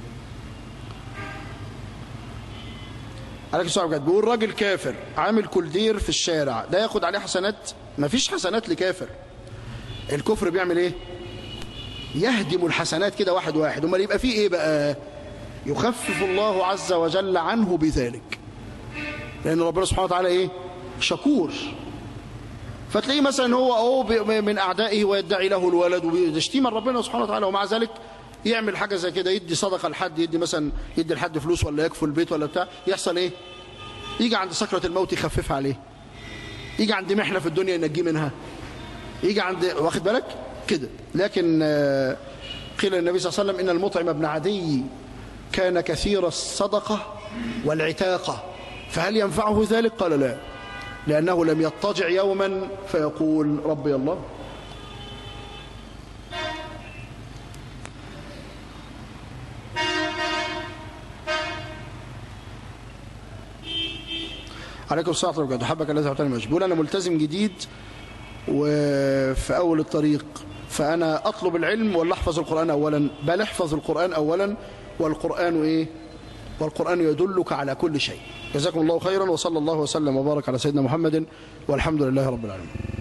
عليك السؤال بجد بيقول راجل كافر عامل كولدير في الشارع ده ياخد عليه حسنات مفيش حسنات لكافر الكفر بيعمل ايه يهدم الحسنات كده واحد واحد امال يبقى فيه ايه بقى يخفف الله عز وجل عنه بذلك لان ربنا سبحانه وتعالى ايه شكور فتلاقيه مثلا هو هو من اعدائه ويدعي له الولد ويشتم ربنا سبحانه وتعالى ومع ذلك يعمل حاجه زي كده يدي صدقه لحد يدي مثلا يدي لحد فلوس ولا يكفل البيت ولا بتاع يحصل ايه يجي عند سكره الموت يخففها عليه يجي عند محنه في الدنيا ينجيه منها يجي عند واخد بالك كده لكن آه، قيل للنبي صلى الله عليه وسلم ان المطعم ابن عدي كان كثير الصدقه والعتاقه فهل ينفعه ذلك قال لا لانه لم يضطجع يوما فيقول ربي الله عليكم الصلاة والسلام وبركاته حبك الله تعالى ماشي بيقول أنا ملتزم جديد وفي أول الطريق فأنا أطلب العلم ولا أحفظ القرآن أولا بل احفظ القرآن أولا والقرآن إيه والقرآن يدلك على كل شيء جزاكم الله خيرا وصلى الله وسلم وبارك على سيدنا محمد والحمد لله رب العالمين